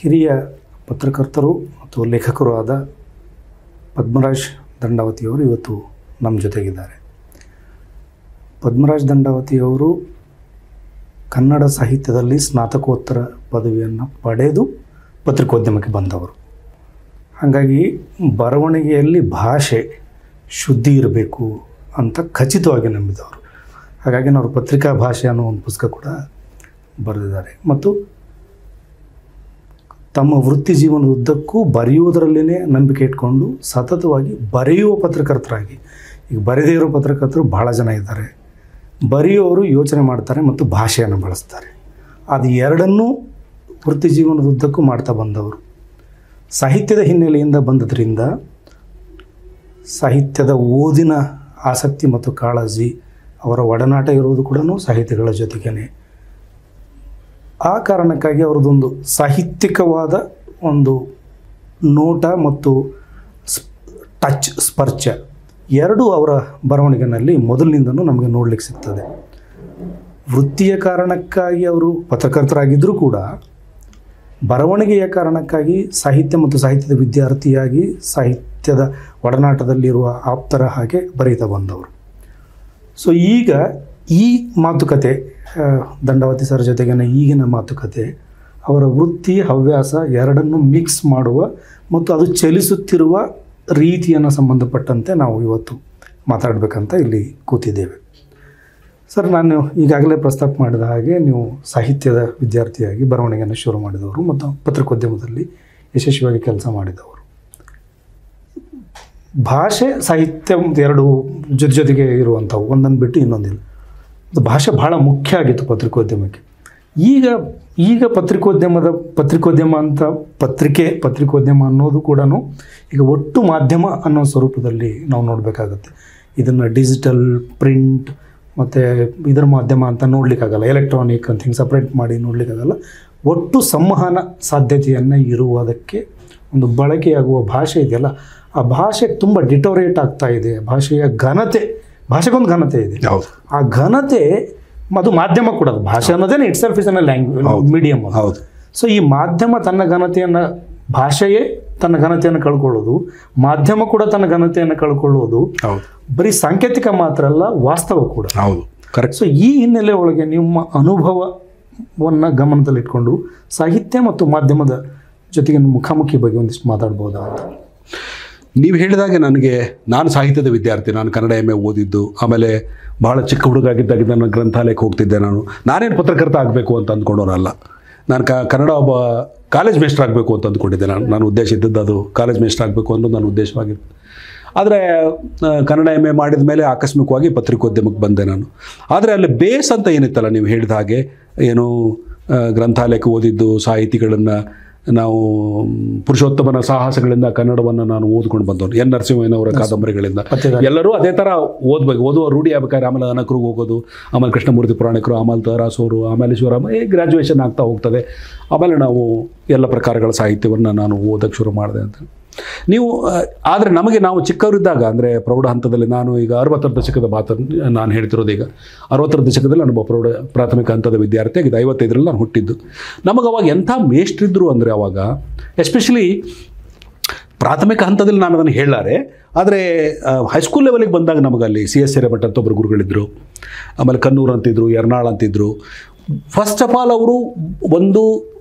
ಹಿರಿಯ ಪತ್ರಕರ್ತರು ಮತ್ತು ಲೇಖಕರು ಆದ ಪದ್ಮರಾಜ್ ದಂಡಾವತಿಯವರು ಇವತ್ತು ನಮ್ಮ ಜೊತೆಗಿದ್ದಾರೆ ಪದ್ಮರಾಜ್ ದಂಡಾವತಿಯವರು ಕನ್ನಡ ಸಾಹಿತ್ಯದಲ್ಲಿ ಸ್ನಾತಕೋತ್ತರ ಪದವಿಯನ್ನು ಪಡೆದು ಪತ್ರಿಕೋದ್ಯಮಕ್ಕೆ ಬಂದವರು ಹಾಗಾಗಿ ಬರವಣಿಗೆಯಲ್ಲಿ ಭಾಷೆ ಶುದ್ಧಿ ಇರಬೇಕು ಅಂತ ಖಚಿತವಾಗಿ ನಂಬಿದವರು ಹಾಗಾಗಿ ನಾವು ಪತ್ರಿಕಾ ಭಾಷೆ ಅನ್ನೋ ಒಂದು ಪುಸ್ತಕ ಕೂಡ ಬರೆದಿದ್ದಾರೆ ಮತ್ತು ತಮ್ಮ ವೃತ್ತಿ ಜೀವನದ ಉದ್ದಕ್ಕೂ ಬರೆಯುವುದರಲ್ಲೇ ನಂಬಿಕೆ ಇಟ್ಕೊಂಡು ಸತತವಾಗಿ ಬರೆಯುವ ಪತ್ರಕರ್ತರಾಗಿ ಈಗ ಬರೆದೇ ಇರೋ ಪತ್ರಕರ್ತರು ಭಾಳ ಜನ ಇದ್ದಾರೆ ಬರೆಯುವವರು ಯೋಚನೆ ಮಾಡ್ತಾರೆ ಮತ್ತು ಭಾಷೆಯನ್ನು ಬಳಸ್ತಾರೆ ಅದು ಎರಡನ್ನೂ ವೃತ್ತಿ ಜೀವನದ ಉದ್ದಕ್ಕೂ ಮಾಡ್ತಾ ಬಂದವರು ಸಾಹಿತ್ಯದ ಹಿನ್ನೆಲೆಯಿಂದ ಬಂದದ್ರಿಂದ ಸಾಹಿತ್ಯದ ಓದಿನ ಆಸಕ್ತಿ ಮತ್ತು ಕಾಳಜಿ ಅವರ ಒಡನಾಟ ಇರುವುದು ಕೂಡ ಸಾಹಿತ್ಯಗಳ ಜೊತೆಗೇ ಆ ಕಾರಣಕ್ಕಾಗಿ ಅವರದೊಂದು ಸಾಹಿತ್ಯಿಕವಾದ ಒಂದು ನೋಟ ಮತ್ತು ಸ್- ಟಚ್ ಸ್ಪರ್ಶ ಎರಡೂ ಅವರ ಬರವಣಿಗೆನಲ್ಲಿ ಮೊದಲಿನಿಂದನೂ ನಮಗೆ ನೋಡಲಿಕ್ಕೆ ಸಿಗ್ತದೆ ವೃತ್ತಿಯ ಕಾರಣಕ್ಕಾಗಿ ಅವರು ಪತ್ರಕರ್ತರಾಗಿದ್ದರೂ ಕೂಡ ಬರವಣಿಗೆಯ ಕಾರಣಕ್ಕಾಗಿ ಸಾಹಿತ್ಯ ಮತ್ತು ಸಾಹಿತ್ಯದ ವಿದ್ಯಾರ್ಥಿಯಾಗಿ ಸಾಹಿತ್ಯದ ಒಡನಾಟದಲ್ಲಿರುವ ಆಪ್ತರ ಹಾಗೆ ಬರೀತಾ ಬಂದವರು ಸೊ ಈಗ ಈ ಮಾತುಕತೆ ಆ, ದಂಡವತಿ ಸರ್ ಜೊತೆಗಿನ ಈಗಿನ ಮಾತುಕತೆ ಅವರ ವೃತ್ತಿ ಹವ್ಯಾಸ ಎರಡನ್ನು ಮಿಕ್ಸ್ ಮಾಡುವ ಮತ್ತು ಅದು ಚಲಿಸುತ್ತಿರುವ ರೀತಿಯನ್ನು ಸಂಬಂಧಪಟ್ಟಂತೆ ನಾವು ಇವತ್ತು ಮಾತಾಡಬೇಕಂತ ಇಲ್ಲಿ ಕೂತಿದ್ದೇವೆ ಸರ್ ನಾನು ಈಗಾಗಲೇ ಪ್ರಸ್ತಾಪ ಮಾಡಿದ ಹಾಗೆ ನೀವು ಸಾಹಿತ್ಯದ ವಿದ್ಯಾರ್ಥಿಯಾಗಿ ಬರವಣಿಗೆಯನ್ನು ಶುರು ಮಾಡಿದವರು ಮತ್ತು ಪತ್ರಿಕೋದ್ಯಮದಲ್ಲಿ ಯಶಸ್ವಿಯಾಗಿ ಕೆಲಸ ಮಾಡಿದವರು ಭಾಷೆ ಸಾಹಿತ್ಯ ಎರಡು ಜೊತೆ ಜೊತೆಗೆ ಇರುವಂಥವು ಒಂದನ್ನು ಬಿಟ್ಟು ಇನ್ನೊಂದಿಲ್ಲ ಅದು ಭಾಷೆ ಬಹಳ ಮುಖ್ಯ ಆಗಿತ್ತು ಪತ್ರಿಕೋದ್ಯಮಕ್ಕೆ ಈಗ ಈಗ ಪತ್ರಿಕೋದ್ಯಮದ ಪತ್ರಿಕೋದ್ಯಮ ಅಂತ ಪತ್ರಿಕೆ ಪತ್ರಿಕೋದ್ಯಮ ಅನ್ನೋದು ಕೂಡ ಈಗ ಒಟ್ಟು ಮಾಧ್ಯಮ ಅನ್ನೋ ಸ್ವರೂಪದಲ್ಲಿ ನಾವು ನೋಡಬೇಕಾಗತ್ತೆ ಇದನ್ನು ಡಿಜಿಟಲ್ ಪ್ರಿಂಟ್ ಮತ್ತು ಇದರ ಮಾಧ್ಯಮ ಅಂತ ನೋಡಲಿಕ್ಕಾಗಲ್ಲ ಎಲೆಕ್ಟ್ರಾನಿಕ್ ಅಂತ ಹಿಂಗೆ ಸಪ್ರೇಟ್ ಮಾಡಿ ನೋಡಲಿಕ್ಕಾಗಲ್ಲ ಒಟ್ಟು ಸಂವಹನ ಸಾಧ್ಯತೆಯನ್ನು ಇರುವುದಕ್ಕೆ ಒಂದು ಬಳಕೆಯಾಗುವ ಭಾಷೆ ಇದೆಯಲ್ಲ ಆ ಭಾಷೆ ತುಂಬ ಡಿಟೋರೇಟ್ ಆಗ್ತಾ ಇದೆ ಭಾಷೆಯ ಘನತೆ ಭಾಷೆಗೊಂದು ಘನತೆ ಇದೆ ಹೌದು ಆ ಘನತೆ ಅದು ಮಾಧ್ಯಮ ಕೂಡ ಅದು. ಭಾಷೆ ಅನ್ನೋದೇನೆ itself is an language medium ಹೌದು ಸೊ ಈ ಮಾಧ್ಯಮ ತನ್ನ ಘನತೆಯನ್ನು ಭಾಷೆಯೇ ತನ್ನ ಘನತೆಯನ್ನು ಕಳ್ಕೊಳ್ಳೋದು ಮಾಧ್ಯಮ ಕೂಡ ತನ್ನ ಘನತೆಯನ್ನು ಕಳ್ಕೊಳ್ಳೋದು ಹೌದು ಬರೀ ಸಾಂಕೇತಿಕ ಮಾತ್ರ ಅಲ್ಲ ವಾಸ್ತವ ಕೂಡ ಹೌದು ಕರೆಕ್ಟ್ ಸೊ ಈ ಹಿನ್ನೆಲೆ ಒಳಗೆ ನಿಮ್ಮ ಅನುಭವವನ್ನು ಗಮನದಲ್ಲಿಟ್ಕೊಂಡು ಸಾಹಿತ್ಯ ಮತ್ತು ಮಾಧ್ಯಮದ ಜೊತೆಗೆ ಮುಖಾಮುಖಿ ಬಗ್ಗೆ ಒಂದಿಷ್ಟು ಮಾತಾಡ್ಬೋದಾ ಅಂತ ನೀವು ಹೇಳಿದಾಗೆ ನನಗೆ ನಾನು ಸಾಹಿತ್ಯದ ವಿದ್ಯಾರ್ಥಿ ನಾನು ಕನ್ನಡ ಎಮ್ ಎ ಓದಿದ್ದು ಆಮೇಲೆ ಭಾಳ ಚಿಕ್ಕ ಹುಡುಗಾಗಿದ್ದಾಗಿದ್ದ ನಾನು ಗ್ರಂಥಾಲಯಕ್ಕೆ ಹೋಗ್ತಿದ್ದೆ ನಾನು ನಾನೇನು ಪತ್ರಕರ್ತ ಆಗಬೇಕು ಅಂತ ಅಂದ್ಕೊಂಡವನಲ್ಲ ನಾನು ಕ ಕನ್ನಡ ಒಬ್ಬ ಕಾಲೇಜ್ ಮೇಸ್ಟರ್ ಆಗಬೇಕು ಅಂತ ಅಂದ್ಕೊಂಡಿದ್ದೆ ನಾನು ನಾನು ಉದ್ದೇಶ ಇದ್ದದ್ದು ಅದು ಕಾಲೇಜ್ ಮೇಸ್ಟರ್ ಆಗಬೇಕು ಅನ್ನೋದು ನನ್ನ ಉದ್ದೇಶವಾಗಿತ್ತು ಆದರೆ ಆ, ಕನ್ನಡ ಎಮ್ ಎ ಮಾಡಿದ ಮೇಲೆ ಆಕಸ್ಮಿಕವಾಗಿ ಪತ್ರಿಕೋದ್ಯಮಕ್ಕೆ ಬಂದೆ ನಾನು ಆದರೆ ಅಲ್ಲಿ ಬೇಸ್ ಅಂತ ಏನಿತ್ತಲ್ಲ ನೀವು ಹೇಳಿದ ಹಾಗೆ ಏನು ಆ, ಗ್ರಂಥಾಲಯಕ್ಕೆ ಓದಿದ್ದು ಸಾಹಿತಿಗಳನ್ನು ನಾವು ಪುರುಷೋತ್ತಮನ ಸಾಹಸಗಳಿಂದ ಕನ್ನಡವನ್ನು ನಾನು ಓದ್ಕೊಂಡು ಬಂದವನು ಎನ್ ನರಸಿಂಹಯ್ಯನವರ ಕಾದಂಬರಿಗಳಿಂದ ಪತ್ತೆದಾರಿ. ಎಲ್ಲರೂ ಅದೇ ಥರ ಓದ್ಬೇಕು ಓದುವ ರೂಢಿ ಆಗ್ಬೇಕಾದ್ರೆ ಆಮೇಲೆ ಅನಕರಿಗೆ ಹೋಗೋದು ಆಮೇಲೆ ಕೃಷ್ಣಮೂರ್ತಿ ಪುರಾಣಿಕರು ಆಮೇಲೆ ತರಾಸೋರು ಆಮೇಲೆ ಶಿವರಾಮ ಈ ಗ್ರ್ಯಾಜುಯೇಷನ್ ಆಗ್ತಾ ಹೋಗ್ತದೆ ಆಮೇಲೆ ನಾವು ಎಲ್ಲ ಪ್ರಕಾರಗಳ ಸಾಹಿತ್ಯವನ್ನು ನಾನು ಓದಕ್ಕೆ ಶುರು ಮಾಡಿದೆ ಅಂತ ನೀವು ಆದರೆ ನಮಗೆ ನಾವು ಚಿಕ್ಕವರಿದ್ದಾಗ ಅಂದರೆ ಪ್ರೌಢ ಹಂತದಲ್ಲಿ ನಾನು ಈಗ ಅರವತ್ತರ ದಶಕದ ಮಾತನ್ನು ನಾನು ಹೇಳ್ತಿರೋದು ಈಗ ಅರವತ್ತರ ದಶಕದಲ್ಲಿ ನಾನು ಒಬ್ಬ ಪ್ರೌಢ ಪ್ರಾಥಮಿಕ ಹಂತದ ವಿದ್ಯಾರ್ಥಿ ಆಗಿದ್ದು ಐವತ್ತೈದರಲ್ಲಿ ನಾನು ಹುಟ್ಟಿದ್ದು ನಮಗೆ ಅವಾಗ ಎಂಥ ಮೇಷ್ಟ್ರಿದ್ರು ಅಂದರೆ ಅವಾಗ ಎಸ್ಪೆಷಲಿ ಪ್ರಾಥಮಿಕ ಹಂತದಲ್ಲಿ ನಾನು ಅದನ್ನು ಹೇಳಾರೆ ಆದರೆ ಹೈಸ್ಕೂಲ್ ಲೆವೆಲಿಗೆ ಬಂದಾಗ ನಮಗೆ ಅಲ್ಲಿ ಸಿ ಎಸ್ ಹಿರೇಮಠ ಅಂತ ಒಬ್ಬರು ಗುರುಗಳಿದ್ದರು ಆಮೇಲೆ ಕನ್ನೂರು ಅಂತಿದ್ರು ಯರ್ನಾಳ್ ಅಂತಿದ್ರು ಫಸ್ಟ್ ಆಫ್ ಆಲ್ ಅವರು ಒಂದು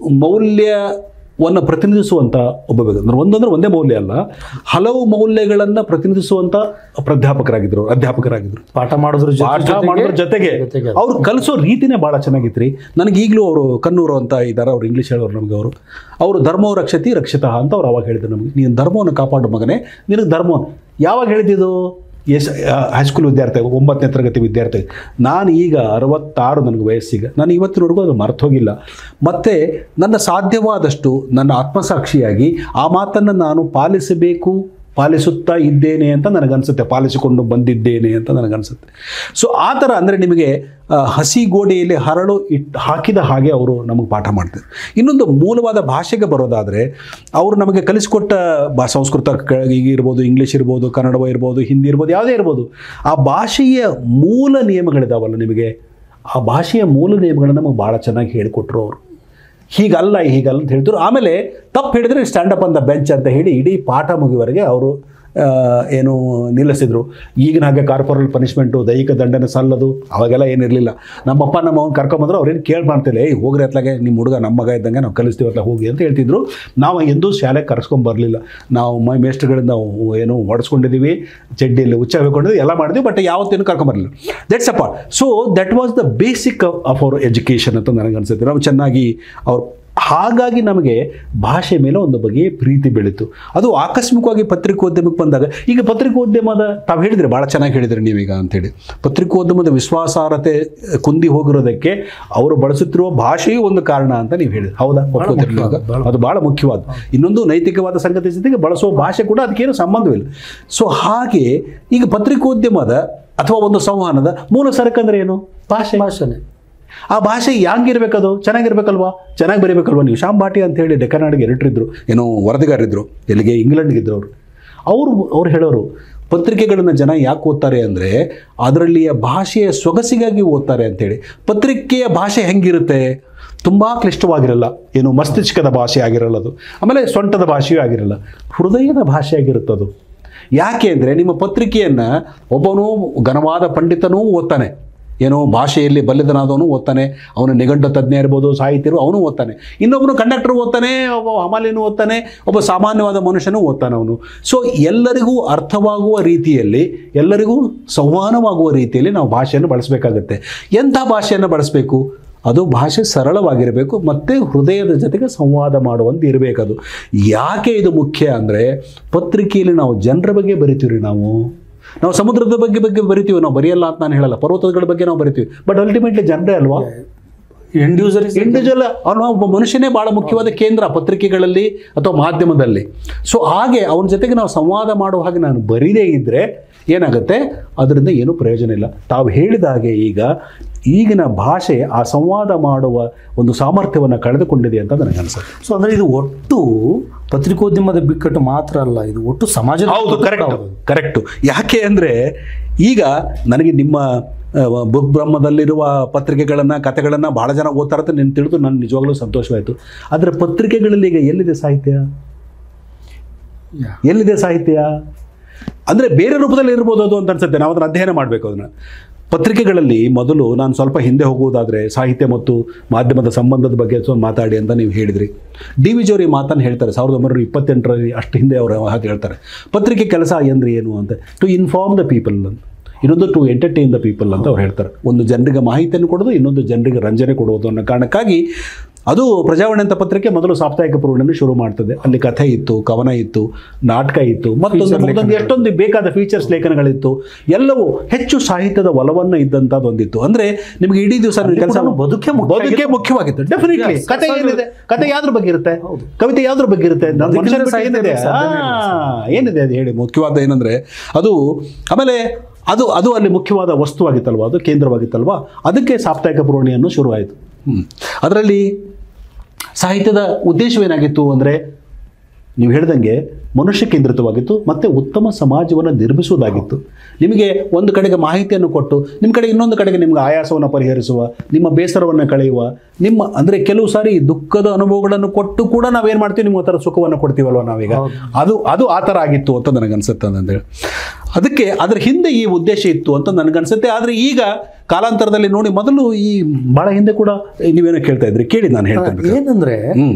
ಮೌಲ್ಯವನ್ನು ಪ್ರತಿನಿಧಿಸುವಂಥ ಒಬ್ಬ ವ್ಯಕ್ತಿ ಅಂದ್ರೆ ಒಂದಂದ್ರೆ ಒಂದೇ ಮೌಲ್ಯ ಅಲ್ಲ ಹಲವು ಮೌಲ್ಯಗಳನ್ನು ಪ್ರತಿನಿಧಿಸುವಂಥ ಪ್ರಾಧ್ಯಾಪಕರಾಗಿದ್ದರು ಅಧ್ಯಾಪಕರಾಗಿದ್ದರು ಪಾಠ ಮಾಡೋದ್ರ ಜೊತೆ- ಪಾಠ ಜೊತೆಗೆ- ಮಾಡೋದ್ರ ಜೊತೆಗೆ ಜೊತೆಗೆ ಅದು. ಅವ್ರು ಕಲಿಸೋ ರೀತಿನೇ ಭಾಳ ಚೆನ್ನಾಗಿತ್ತು ರೀ ನನಗೆ ಈಗಲೂ ಅವರು ಕನ್ನೂರು ಅಂತ ಇದ್ದಾರೆ ಅವ್ರು ಇಂಗ್ಲೀಷ್ ಹೇಳೋರು ನಮಗೆ ಅವರು ಅವರು ಧರ್ಮೋ ರಕ್ಷತಿ ರಕ್ಷಿತ ಅಂತ ಅವ್ರು ಅವಾಗ ಹೇಳಿದ್ರು ನಮಗೆ ನೀನು ಧರ್ಮವನ್ನು ಕಾಪಾಡು ಮಗನೇ ನಿನಗೆ ಧರ್ಮವನ್ನು ಯಾವಾಗ ಹೇಳಿದ್ದು ಎಸ್ ಹೈಸ್ಕೂಲ್ ವಿದ್ಯಾರ್ಥಿ ಒಂಬತ್ತನೇ ತರಗತಿ ವಿದ್ಯಾರ್ಥಿ ನಾನು ಈಗ ಅರವತ್ತಾರು ನನಗೆ ವಯಸ್ಸಿಗೆ ನಾನು ಇವತ್ತಿನವರೆಗೂ ಅದು ಮರ್ತೋಗಿಲ್ಲ ಮತ್ತು ನನ್ನ ಸಾಧ್ಯವಾದಷ್ಟು ನನ್ನ ಆತ್ಮಸಾಕ್ಷಿಯಾಗಿ ಆ ಮಾತನ್ನು ನಾನು ಪಾಲಿಸಬೇಕು ಪಾಲಿಸುತ್ತಾ ಇದ್ದೇನೆ ಅಂತ ನನಗನ್ಸುತ್ತೆ ಪಾಲಿಸಿಕೊಂಡು ಬಂದಿದ್ದೇನೆ ಅಂತ ನನಗನ್ಸುತ್ತೆ ಸೊ ಆ ಥರ ಅಂದರೆ ನಿಮಗೆ ಆ, ಹಸಿ ಗೋಡೆಯಲ್ಲಿ ಹರಳು ಇಟ್ಟು ಹಾಕಿದ ಹಾಗೆ ಅವರು ನಮಗೆ ಪಾಠ ಮಾಡ್ತಿದ್ರು ಇನ್ನೊಂದು ಮೂಲವಾದ ಭಾಷೆಗೆ ಬರೋದಾದರೆ ಅವರು ನಮಗೆ ಕಲಿಸಿಕೊಟ್ಟ ಬಾ ಸಂಸ್ಕೃತ ಕ- ಈಗ ಇರ್ಬೋದು ಇಂಗ್ಲೀಷ್ ಇರ್ಬೋದು ಕನ್ನಡವ ಇರ್ಬೋದು ಹಿಂದಿ ಇರ್ಬೋದು ಯಾವುದೇ ಇರ್ಬೋದು ಆ ಭಾಷೆಯ ಮೂಲ ನಿಯಮಗಳಿದಾವಲ್ಲ ನಿಮಗೆ ಆ ಭಾಷೆಯ ಮೂಲ ನಿಯಮಗಳನ್ನು ನಮಗೆ ಭಾಳ ಚೆನ್ನಾಗಿ ಹೇಳಿಕೊಟ್ರು ಅವರು ಹೀಗಲ್ಲ ಹೀಗಲ್ಲ ಅಂತ ಹೇಳ್ತಾರೆ ಆಮೇಲೆ ತಪ್ಪು ಹೇಳಿದ್ರೆ ಸ್ಟ್ಯಾಂಡಪ್ ಆನ್ ದ ಬೆಂಚ್ ಅಂತ ಹೇಳಿ ಇಡೀ ಪಾಠ ಮುಗಿಯುವವರೆಗೆ ಅವರು ಆ, ಏನು ನಿಲ್ಲಿಸಿದ್ರು ಈಗಿನ ಹಾಗೆ ಕಾರ್ಪೊರಲ್ ಪನಿಷ್ಮೆಂಟು ದೈಹಿಕ ದಂಡನೆ ಸಲ್ಲದು ಅವಾಗೆಲ್ಲ ಏನಿರಲಿಲ್ಲ ನಮ್ಮಪ್ಪ ನಮ್ಮ ಅವ್ನು ಕರ್ಕೊಂಬಂದ್ರು ಅವ್ರೇನು ಕೇಳಿ ಮಾಡ್ತಿಲ್ಲ ಏಯ್ ಹೋಗ್ರಿ ಅತ್ಲಾಗೆ ನಿಮ್ಮ ಹುಡುಗ ನಮ್ಮ ಮಗ ಇದ್ದಂಗೆ ನಾವು ಕಲಿಸ್ತೀವಿ ಅತ್ಲ ಹೋಗಿ ಅಂತ ಹೇಳ್ತಿದ್ರು ನಾವು ಎಂದೂ ಶಾಲೆಗೆ ಕರ್ಸ್ಕೊಂಬರ್ಲಿಲ್ಲ ನಾವು ಮೈ ಮೇಸ್ಟ್ಗಳಿಂದ ನಾವು ಏನು ಹೊಡೆಸ್ಕೊಂಡಿದ್ದೀವಿ ಚಡ್ಡಿಯಲ್ಲಿ ಉಚ್ಚ ಹಾಕೊಂಡಿದ್ವಿ ಎಲ್ಲ ಮಾಡಿದ್ವಿ ಬಟ್ ಯಾವತ್ತೇನು ಕರ್ಕೊಂಬರಲಿಲ್ಲ that's a part so that was the basic of our education ಅಂತ ನನಗೆ ಅನಿಸುತ್ತೆ ನಾವು ಚೆನ್ನಾಗಿ ಅವ್ರು ಹಾಗಾಗಿ ನಮಗೆ ಭಾಷೆ ಮೇಲೆ ಒಂದು ಬಗೆಯ ಪ್ರೀತಿ ಬೆಳೀತು ಅದು ಆಕಸ್ಮಿಕವಾಗಿ ಪತ್ರಿಕೋದ್ಯಮಕ್ಕೆ ಬಂದಾಗ ಈಗ ಪತ್ರಿಕೋದ್ಯಮದ ತಾವು ಹೇಳಿದ್ರೆ ಭಾಳ ಚೆನ್ನಾಗಿ ಹೇಳಿದ್ರಿ ನೀವೀಗ ಅಂತೇಳಿ ಪತ್ರಿಕೋದ್ಯಮದ ವಿಶ್ವಾಸಾರ್ಹತೆ ಕುಂದಿ ಹೋಗಿರೋದಕ್ಕೆ ಅವರು ಬಳಸುತ್ತಿರುವ ಭಾಷೆಯೂ ಒಂದು ಕಾರಣ ಅಂತ ನೀವು ಹೇಳಿದ್ರಿ ಹೌದಾ ಒಪ್ಕೋತಿರ್ಲಿ ಈಗ? ಅದು ಭಾಳ ಮುಖ್ಯವಾದ ಇನ್ನೊಂದು ನೈತಿಕವಾದ ಸಂಗತಿ ಜೊತೆಗೆ ಬಳಸುವ ಭಾಷೆ ಕೂಡ ಅದಕ್ಕೇನು ಸಂಬಂಧವಿಲ್ಲ ಸೊ ಹಾಗೆ ಈಗ ಪತ್ರಿಕೋದ್ಯಮದ ಅಥವಾ ಒಂದು ಸಂವಹನದ ಮೂಲ ಸರಕಂದ್ರೆ ಏನು ಭಾಷೆ ಭಾಷೆನೇ ಆ ಭಾಷೆ ಹ್ಯಾಂಗಿರ್ಬೇಕದು ಚೆನ್ನಾಗಿರ್ಬೇಕಲ್ವಾ ಚೆನ್ನಾಗಿ ಬರೀಬೇಕಲ್ವಾ ನೀವು ಶ್ಯಾಮ್ ಭಾಟಿ ಅಂತ ಹೇಳಿ ಡೆಕ್ಕನಾಡಿಗೆ ಎಡಿಟ್ರಿದ್ರು ಏನೋ ವರದಿಗಾರಿದ್ರು ಎಲ್ಲಿಗೆ ಇಂಗ್ಲೆಂಡ್ಗಿದ್ರು ಅವರು ಅವರು ಅವ್ರು ಹೇಳೋರು ಪತ್ರಿಕೆಗಳನ್ನು ಜನ ಯಾಕೆ ಓದ್ತಾರೆ ಅಂದರೆ ಅದರಲ್ಲಿಯ ಭಾಷೆಯ ಸೊಗಸಿಗಾಗಿ ಓದ್ತಾರೆ ಅಂತೇಳಿ ಪತ್ರಿಕೆಯ ಭಾಷೆ ಹೆಂಗಿರುತ್ತೆ ತುಂಬ ಕ್ಲಿಷ್ಟವಾಗಿರಲ್ಲ ಏನು ಮಸ್ತಿಷ್ಕದ ಭಾಷೆ ಆಗಿರಲ್ಲ ಅದು ಆಮೇಲೆ ಸೊಂಟದ ಭಾಷೆಯೂ ಆಗಿರಲ್ಲ ಹೃದಯದ ಭಾಷೆ ಆಗಿರುತ್ತದು ಯಾಕೆ ಅಂದರೆ ನಿಮ್ಮ ಪತ್ರಿಕೆಯನ್ನು ಒಬ್ಬನು ಘನವಾದ ಪಂಡಿತನೂ ಓದ್ತಾನೆ ಏನೋ ಭಾಷೆಯಲ್ಲಿ ಬಲ್ಲಿದನಾದವನು ಓದ್ತಾನೆ ಅವನು ನಿಘಂಟು ತಜ್ಞ ಇರ್ಬೋದು ಸಾಹಿತ್ಯರು ಅವನು ಓದ್ತಾನೆ ಇನ್ನೊಬ್ಬನು ಕಂಡಕ್ಟರ್ ಓದ್ತಾನೆ ಒಬ್ಬ ಹಮಾಲಿನೂ ಓದ್ತಾನೆ ಒಬ್ಬ ಸಾಮಾನ್ಯವಾದ ಮನುಷ್ಯನೂ ಓದ್ತಾನೆ ಅವನು ಸೊ ಎಲ್ಲರಿಗೂ ಅರ್ಥವಾಗುವ ರೀತಿಯಲ್ಲಿ ಎಲ್ಲರಿಗೂ ಸಂವಹನವಾಗುವ ರೀತಿಯಲ್ಲಿ ನಾವು ಭಾಷೆಯನ್ನು ಬಳಸಬೇಕಾಗತ್ತೆ ಎಂಥ ಭಾಷೆಯನ್ನು ಬಳಸಬೇಕು ಅದು ಭಾಷೆ ಸರಳವಾಗಿರಬೇಕು ಮತ್ತು ಹೃದಯದ ಜೊತೆಗೆ ಸಂವಾದ ಮಾಡುವಂತೆ ಇರಬೇಕದು ಯಾಕೆ ಇದು ಮುಖ್ಯ ಅಂದರೆ ಪತ್ರಿಕೆಯಲ್ಲಿ ನಾವು ಜನರ ಬಗ್ಗೆ ಬರಿತೀವಿ ನಾವು ನಾವು ಸಮುದ್ರದ ಬಗ್ಗೆ ಬಗ್ಗೆ ಬರಿತೀವಿ ನಾವು ಬರೆಯಲ್ಲ ಅಂತ ನಾನು ಹೇಳಲ್ಲ ಪರ್ವತಗಳ ಬಗ್ಗೆ ನಾವು ಬರಿತೀವಿ ಬಟ್ ಅಲ್ಟಿಮೇಟ್ಲಿ ಜನರೇ ಅಲ್ವಾ ಎಂಡ್ ಯೂಸರ್ ಇಸ್ ಇಂಡಿವಿಜುವಲ್ ಅವನು ಒಬ್ಬ ಮನುಷ್ಯನೇ ಭಾಳ ಮುಖ್ಯವಾದ ಕೇಂದ್ರ ಪತ್ರಿಕೆಗಳಲ್ಲಿ ಅಥವಾ ಮಾಧ್ಯಮದಲ್ಲಿ ಸೊ ಹಾಗೆ ಅವನ ಜೊತೆಗೆ ನಾವು ಸಂವಾದ ಮಾಡುವ ಹಾಗೆ ನಾನು ಬರೀದೇ ಇದ್ದರೆ ಏನಾಗುತ್ತೆ ಅದರಿಂದ ಏನೂ ಪ್ರಯೋಜನ ಇಲ್ಲ ತಾವು ಹೇಳಿದ ಹಾಗೆ ಈಗ ಈಗಿನ ಭಾಷೆ ಆ ಸಂವಾದ ಮಾಡುವ ಒಂದು ಸಾಮರ್ಥ್ಯವನ್ನು ಕಳೆದುಕೊಂಡಿದೆ ಅಂತ ನನಗೆ ಅನಿಸುತ್ತೆ ಸೊ ಅಂದ್ರೆ ಇದು ಒಟ್ಟು ಪತ್ರಿಕೋದ್ಯಮದ ಬಿಕ್ಕಟ್ಟು ಮಾತ್ರ ಅಲ್ಲ ಇದು ಒಟ್ಟು ಸಮಾಜದ ಹೌದು ಬಿಕ್ಕಟ್ಟು ಕರೆಕ್ಟ್ ಹೌದು. ಕರೆಕ್ಟು ಯಾಕೆ ಅಂದರೆ ಈಗ ನನಗೆ ನಿಮ್ಮ ಬುಕ್ ಬ್ರಹ್ಮದಲ್ಲಿರುವ ಪತ್ರಿಕೆಗಳನ್ನು ಕಥೆಗಳನ್ನು ಭಾಳ ಜನ ಓದ್ತಾರೆ ಅಂತ ನೀನು ತಿಳಿದು ನಾನು ನಿಜವಾಗ್ಲೂ ಸಂತೋಷವಾಯಿತು ಆದರೆ ಪತ್ರಿಕೆಗಳಲ್ಲಿ ಈಗ ಎಲ್ಲಿದೆ ಸಾಹಿತ್ಯ Yeah. ಎಲ್ಲಿದೆ ಸಾಹಿತ್ಯ ಅಂದರೆ ಬೇರೆ ರೂಪದಲ್ಲಿ ಇರ್ಬೋದು ಅದು ಅಂತ ಅನ್ಸುತ್ತೆ ನಾವು ಅದನ್ನು ಅಧ್ಯಯನ ಮಾಡಬೇಕು ಅದನ್ನು ಪತ್ರಿಕೆಗಳಲ್ಲಿ ಮೊದಲು ನಾನು ಸ್ವಲ್ಪ ಹಿಂದೆ ಹೋಗುವುದಾದರೆ ಸಾಹಿತ್ಯ ಮತ್ತು ಮಾಧ್ಯಮದ ಸಂಬಂಧದ ಬಗ್ಗೆ ಸ್ವಲ್ಪ ಮಾತಾಡಿ ಅಂತ ನೀವು ಹೇಳಿದ್ರಿ ಡಿ ವಿ ಜೋರಿ ಮಾತನ್ನು ಹೇಳ್ತಾರೆ ಸಾವಿರದ ಒಂಬೈನೂರ ಇಪ್ಪತ್ತೆಂಟರಲ್ಲಿ ಅಷ್ಟು ಹಿಂದೆ ಅವರು ಮಾತು ಹೇಳ್ತಾರೆ ಪತ್ರಿಕೆ ಕೆಲಸ ಅಂದರೆ ಏನು ಅಂತ ಟು ಇನ್ಫಾರ್ಮ್ ದ ಪೀಪಲ್ ಅಂತ ಇನ್ನೊಂದು ಟು ಎಂಟರ್ಟೈನ್ ದ ಪೀಪಲ್ ಅಂತ ಅವ್ರು ಹೇಳ್ತಾರೆ ಒಂದು ಜನರಿಗೆ ಮಾಹಿತಿಯನ್ನು ಕೊಡೋದು ಇನ್ನೊಂದು ಜನರಿಗೆ ರಂಜನೆ ಕೊಡುವುದು ಅನ್ನೋ ಕಾರಣಕ್ಕಾಗಿ ಅದು ಪ್ರಜಾವಾಣಿ ಅಂತ ಪತ್ರಿಕೆ ಮೊದಲು ಸಾಪ್ತಾಹಿಕ ಪೂರ್ಣನೆ ಶುರು ಮಾಡ್ತದೆ ಅಲ್ಲಿ ಕಥೆ ಇತ್ತು ಕವನ ಇತ್ತು ನಾಟಕ ಇತ್ತು ಮತ್ತೊಂದು ಮತ್ತೊಂದು ಎಷ್ಟೊಂದು ಬೇಕಾದ ಫೀಚರ್ಸ್ ಲೇಖನಗಳಿತ್ತು ಎಲ್ಲವೂ ಹೆಚ್ಚು ಸಾಹಿತ್ಯದ ಒಲವನ್ನು ಇದ್ದಂಥದ್ದು ಒಂದಿತ್ತು ಅಂದ್ರೆ ನಿಮಗೆ ಇಡೀ ದಿವಸ ಕೆಲಸ ಕೂಡ ಬದುಕೇ ಮುಖ್ಯ ಬದುಕೇ ಮುಖ್ಯವಾಗಿತ್ತು ಡೆಫಿನೆಟ್ಲಿ Yes, ಕತೆ ಏನಿದೆ ಕತೆ ಯಾವ್ದ್ರ ಬಗ್ಗೆ ಇರುತ್ತೆ ಹೌದು. ಕವಿತೆ ಯಾವ್ದ್ರ ಬಗ್ಗೆ ಇರುತ್ತೆ ನನ್ನ ಬದುಕಿನ ಮನುಷ್ಯನ ಬಿಟ್ಟು ಸಾಹಿತ್ಯ ಏನಿದೆ ಬೇಕು, ಸಾಧನೆ ಇಲ್ಲ. ಆ, ಏನಿದೆ ಅದು ಹೇಳಿ ಮುಖ್ಯವಾದ ಏನಂದ್ರೆ ಅದು ಆಮೇಲೆ ಅದು ಅದು ಅಲ್ಲಿ ಮುಖ್ಯವಾದ ವಸ್ತುವಾಗಿತ್ತಲ್ವಾ ಅದು ಕೇಂದ್ರವಾಗಿತ್ತಲ್ವಾ ಅದಕ್ಕೆ ಸಾಪ್ತಾಹಿಕ ಪುರಾಣಿಯನ್ನು ಶುರುವಾಯಿತು ಅದರಲ್ಲಿ ಸಾಹಿತ್ಯದ ಉದ್ದೇಶವೇನಾಗಿತ್ತು ಅಂದರೆ ನೀವು ಹೇಳ್ದಂಗೆ ಮನುಷ್ಯ ಕೇಂದ್ರಿತವಾಗಿತ್ತು ಮತ್ತು ಉತ್ತಮ ಸಮಾಜವನ್ನು ನಿರ್ಮಿಸುವುದಾಗಿತ್ತು ನಿಮಗೆ ಒಂದು ಕಡೆಗೆ ಮಾಹಿತಿಯನ್ನು ಕೊಟ್ಟು ನಿಮ್ಮ ಕಡೆ ಇನ್ನೊಂದು ಕಡೆಗೆ ನಿಮ್ಗೆ ಆಯಾಸವನ್ನು ಪರಿಹರಿಸುವ ನಿಮ್ಮ ಬೇಸರವನ್ನು ಕಳೆಯುವ ನಿಮ್ಮ ಅಂದರೆ ಕೆಲವು ಸಾರಿ ದುಃಖದ ಅನುಭವಗಳನ್ನು ಕೊಟ್ಟು ಕೂಡ ನಾವೇನು ಮಾಡ್ತೀವಿ ನಿಮ್ಮ ಥರ ಸುಖವನ್ನು ಕೊಡ್ತೀವಲ್ವ ನಾವೀಗ ಹೌದು. ಅದು ಅದು ಆ ಥರ ಆಗಿತ್ತು ಅಂತ ನನಗನ್ಸುತ್ತೆ ಅಂತೇಳಿ ಅದಕ್ಕೆ ಅದರ ಹಿಂದೆ ಈ ಉದ್ದೇಶ ಇತ್ತು ಅಂತ ನನಗನ್ಸುತ್ತೆ ಆದರೆ ಈಗ ಕಾಲಾಂತರದಲ್ಲಿ ನೋಡಿ ಮೊದಲು ಈ ಭಾಳ ಹಿಂದೆ ಕೂಡ ನೀವೇನೋ ಕೇಳ್ತಾ ಇದ್ರಿ ಕೇಳಿ ನಾನು ಹೇಳ್ತೇನೆ ಏನಂದ್ರೆ ಹ್ಮ್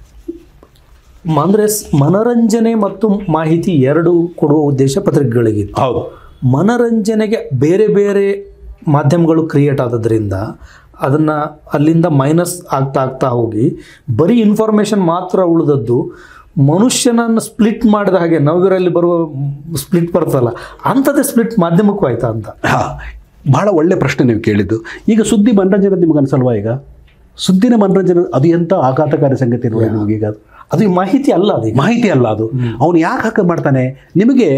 ಅಂದ್ರೆ ಸ್- ಮನರಂಜನೆ ಮತ್ತು ಮಾಹಿತಿ ಎರಡು ಕೊಡುವ ಉದ್ದೇಶ ಪತ್ರಿಕೆಗಳಿಗಿತ್ತು ಹೌದು ಮನರಂಜನೆಗೆ ಬೇರೆ ಬೇರೆ ಮಾಧ್ಯಮಗಳು ಕ್ರಿಯೇಟ್ ಆದದ್ರಿಂದ ಅದನ್ನು ಅಲ್ಲಿಂದ ಮೈನಸ್ ಆಗ್ತಾ ಆಗ್ತಾ ಹೋಗಿ ಬರೀ ಇನ್ಫಾರ್ಮೇಷನ್ ಮಾತ್ರ ಉಳಿದದ್ದು ಮನುಷ್ಯನನ್ನು ಸ್ಪ್ಲಿಟ್ ಮಾಡಿದ ಹಾಗೆ ನವಗಿರಲ್ಲಿ ಬರುವ ಸ್ಪ್ಲಿಟ್ ಬರ್ತಲ್ಲ ಅಂಥದ್ದೇ ಸ್ಪ್ಲಿಟ್ ಮಾಧ್ಯಮಕ್ಕೂ ಆಯ್ತಾ ಅಂತ ಹಾ ಬಹಳ ಒಳ್ಳೆ ಪ್ರಶ್ನೆ ನೀವು ಕೇಳಿದ್ದು ಈಗ ಸುದ್ದಿ ಮನರಂಜನೆ ನಿಮ್ಗೆ ಅನ್ಸಲ್ವಾ ಈಗ ಸುದ್ದಿನ ಮನರಂಜನೆ ಅದು ಎಂಥ ಆಘಾತಕಾರಿ ಸಂಗತಿ ನೋಡಿ ನಿಮಗೀಗ ಅದು. ಅದು ಈ ಮಾಹಿತಿ ಅಲ್ಲ ಅದೀಗ ಮಾಹಿತಿ ಅಲ್ಲ ಅದು ಅವನು ಯಾಕೆ ಹಾಗೆ ಮಾಡ್ತಾನೆ ನಿಮಗೆ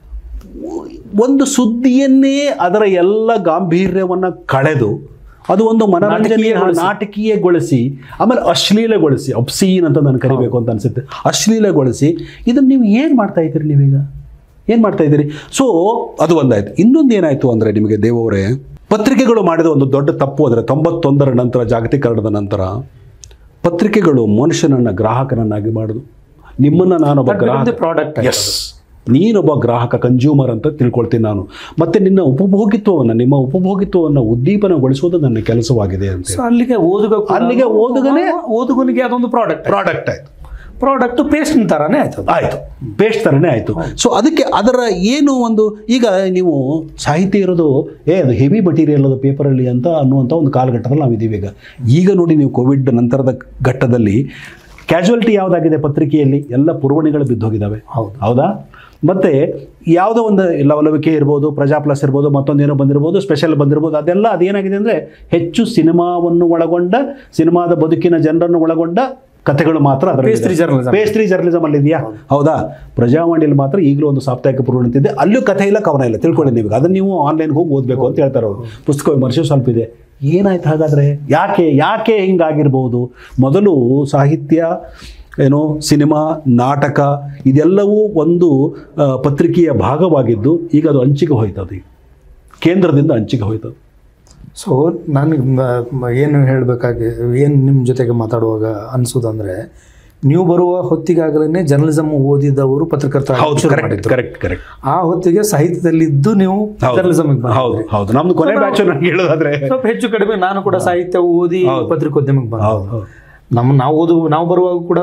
ಒಂದು ಸುದ್ದಿಯನ್ನೇ ಅದರ ಎಲ್ಲ ಗಾಂಭೀರ್ಯವನ್ನು ಕಳೆದು ಅದು ಒಂದು ಮನರಂಜನೆ ನಾಟಕೀಯಗೊಳಿಸಿ. ನಾಟಕೀಯಗೊಳಿಸಿ ಆಮೇಲೆ ಅಶ್ಲೀಲಗೊಳಿಸಿ ಅಪ್ಸೀನ್ ಅಂತ ನಾನು ಕರಿಬೇಕು ಅಂತ ಅನ್ಸುತ್ತೆ ಅಶ್ಲೀಲಗೊಳಿಸಿ ಇದನ್ನು ನೀವು ಏನು ಮಾಡ್ತಾ ಇದ್ದೀರಿ ನೀವೀಗ ಏನು ಮಾಡ್ತಾ ಇದ್ದೀರಿ ಸೊ ಅದು ಒಂದಾಯ್ತು ಇನ್ನೊಂದು ಏನಾಯಿತು ಅಂದರೆ ನಿಮಗೆ ದೇವವರೇ ಪತ್ರಿಕೆಗಳು ಮಾಡಿದ ಒಂದು ದೊಡ್ಡ ತಪ್ಪು ಅಂದರೆ ತೊಂಬತ್ತೊಂದರ ನಂತರ ಜಾಗತೀಕರಣದ ನಂತರ ಪತ್ರಿಕೆಗಳು ಮನುಷ್ಯನನ್ನು ಗ್ರಾಹಕನನ್ನಾಗಿ ಮಾಡೋದು ನಿಮ್ಮನ್ನು ನಾನೊಬ್ಬ ಗ್ರಾಹಕ ಪ್ರಾಡಕ್ಟ್ ಎಸ್ ನೀನೊಬ್ಬ ಗ್ರಾಹಕ ಕನ್ಸ್ಯೂಮರ್ ಅಂತ ತಿಳ್ಕೊಳ್ತೀನಿ ನಾನು ಮತ್ತೆ ನಿನ್ನ ಉಪಭೋಗಿತ್ವವನ್ನು ನಿಮ್ಮ ಉಪಭೋಗಿತ್ವವನ್ನು ಉದ್ದೀಪನಗೊಳಿಸುವುದು ನನ್ನ ಕೆಲಸವಾಗಿದೆ ಅಂತ ಸೊ ಅಲ್ಲಿಗೆ ಓದುಗ ಕೂಡ- ಅಲ್ಲಿಗೆ ಓದುಗನೇ ಓದುಗನಿಗೆ ಅದೊಂದು ಪ್ರಾಡಕ್ಟ್ ಪ್ರಾಡಕ್ಟ್ ಆಯಿತು ಪ್ರಾಡಕ್ಟ್ ಪೇಸ್ಟ್ ತರಾನೇ ಆಯ್ತು ಅದು. ಆಯಿತು ಪೇಸ್ಟ್ ಥರನೇ ಆಯಿತು ಸೊ ಅದಕ್ಕೆ ಅದರ ಏನು ಒಂದು ಈಗ ನೀವು ಸಾಹಿತ್ಯ ಇರೋದು ಏ ಅದು ಹೆವಿ ಮಟೀರಿಯಲ್ ಅದು ಪೇಪರಲ್ಲಿ ಅಂತ ಅನ್ನುವಂಥ ಒಂದು ಕಾಲಘಟ್ಟದಲ್ಲಿ ನಾವಿದ್ದೀವಿ ಈಗ ಈಗ ನೋಡಿ ನೀವು ಕೋವಿಡ್ ನಂತರದ ಘಟ್ಟದಲ್ಲಿ ಕ್ಯಾಶುವಲ್ಟಿ ಯಾವುದಾಗಿದೆ ಪತ್ರಿಕೆಯಲ್ಲಿ ಎಲ್ಲ ಪುರವಣಿಗಳು ಬಿದ್ದೋಗಿದ್ದಾವೆ ಹೌದು. ಹೌದಾ ಮತ್ತು ಯಾವುದೋ ಒಂದು ಲವಲವಿಕೆ ಇರ್ಬೋದು ಪ್ರಜಾ ಪ್ಲಸ್ ಇರ್ಬೋದು ಮತ್ತೊಂದೇನೋ ಬಂದಿರ್ಬೋದು ಸ್ಪೆಷಲ್ ಬಂದಿರ್ಬೋದು ಅದೆಲ್ಲ ಅದೇನಾಗಿದೆ ಅಂದರೆ ಹೆಚ್ಚು ಸಿನಿಮಾವನ್ನು ಒಳಗೊಂಡ ಸಿನಿಮಾದ ಬದುಕಿನ ಜನರನ್ನು ಒಳಗೊಂಡ ಕಥೆಗಳು ಮಾತ್ರ Pastry journalism. ಪೇಸ್ಟ್ರಿ ಜರ್ನಲಿಸಮ್ ಅಲ್ಲಿ ಇದೆಯಾ ಹೌದಾ ಪ್ರಜಾವಾಣಿಯಲ್ಲಿ ಮಾತ್ರ ಈಗಲೂ ಒಂದು ಸಾಪ್ತಾಹಿಕ ಪೂರ್ಣತಿದೆ ಅಲ್ಲೂ ಕಥೆ ಇಲ್ಲ ಕವನ ಇಲ್ಲ ತಿಳ್ಕೊಳ್ಳಿ ನೀವು ಅದನ್ನು ನೀವು ಆನ್ಲೈನ್ಗೆ ಹೋಗಿ ಓದಬೇಕು ಅಂತ ಹೇಳ್ತಾರೆ ಅವರು ಪುಸ್ತಕ ವಿಮರ್ಶೆ ಸ್ವಲ್ಪ ಇದೆ ಏನಾಯ್ತು ಹಾಗಾದರೆ ಯಾಕೆ ಯಾಕೆ ಹಿಂಗಾಗಿರ್ಬೋದು ಮೊದಲು ಸಾಹಿತ್ಯ ಏನೋ ಸಿನಿಮಾ ನಾಟಕ ಇದೆಲ್ಲವೂ ಒಂದು ಆ, ಪತ್ರಿಕೆಯ ಭಾಗವಾಗಿದ್ದು ಈಗ ಅದು ಹಂಚಿಗೆ ಹೋಯ್ತದು ಈಗ ಕೇಂದ್ರದಿಂದ ಹಂಚಿಗೆ ಹೋಯ್ತದು ಸೊ ನನಗೆ ಏನು ಹೇಳಬೇಕಾಗಿ ಏನು ನಿಮ್ಮ ಜೊತೆಗೆ ಮಾತಾಡುವಾಗ ಅನಿಸೋದಂದ್ರೆ ನೀವು ಬರುವ ಹೊತ್ತಿಗಾಗಲೇ ಜರ್ನಲಿಸಮ್ ಓದಿದವರು ಪತ್ರಕರ್ತ ಹೌದು ಶುರು ಕರೆಕ್ಟ್ ಮಾಡಿದ್ರು. ಕರೆಕ್ಟ್ ಕರೆಕ್ಟ್ ಆ ಹೊತ್ತಿಗೆ ಸಾಹಿತ್ಯದಲ್ಲಿದ್ದು ನೀವು ಜರ್ನಲಿಸಮ್ ಹೌದು ಹೌದು ನಮ್ದು ಕೊನೆ ಬ್ಯಾಚ್ ನಂಗೆ ಹೇಳೋದಾದ್ರೆ ಸ್ವಲ್ಪ ಹೆಚ್ಚು ಕಡಿಮೆ ನಾನು ಕೂಡ ಸಾಹಿತ್ಯ ಓದಿ ಪತ್ರಿಕೋದ್ಯಮಕ್ಕೆ ಬಂದ ಹೌದು ಹೌದು ನಮ್ಮ ನಾವು ಓದು ನಾವು ಬರುವಾಗ ಕೂಡ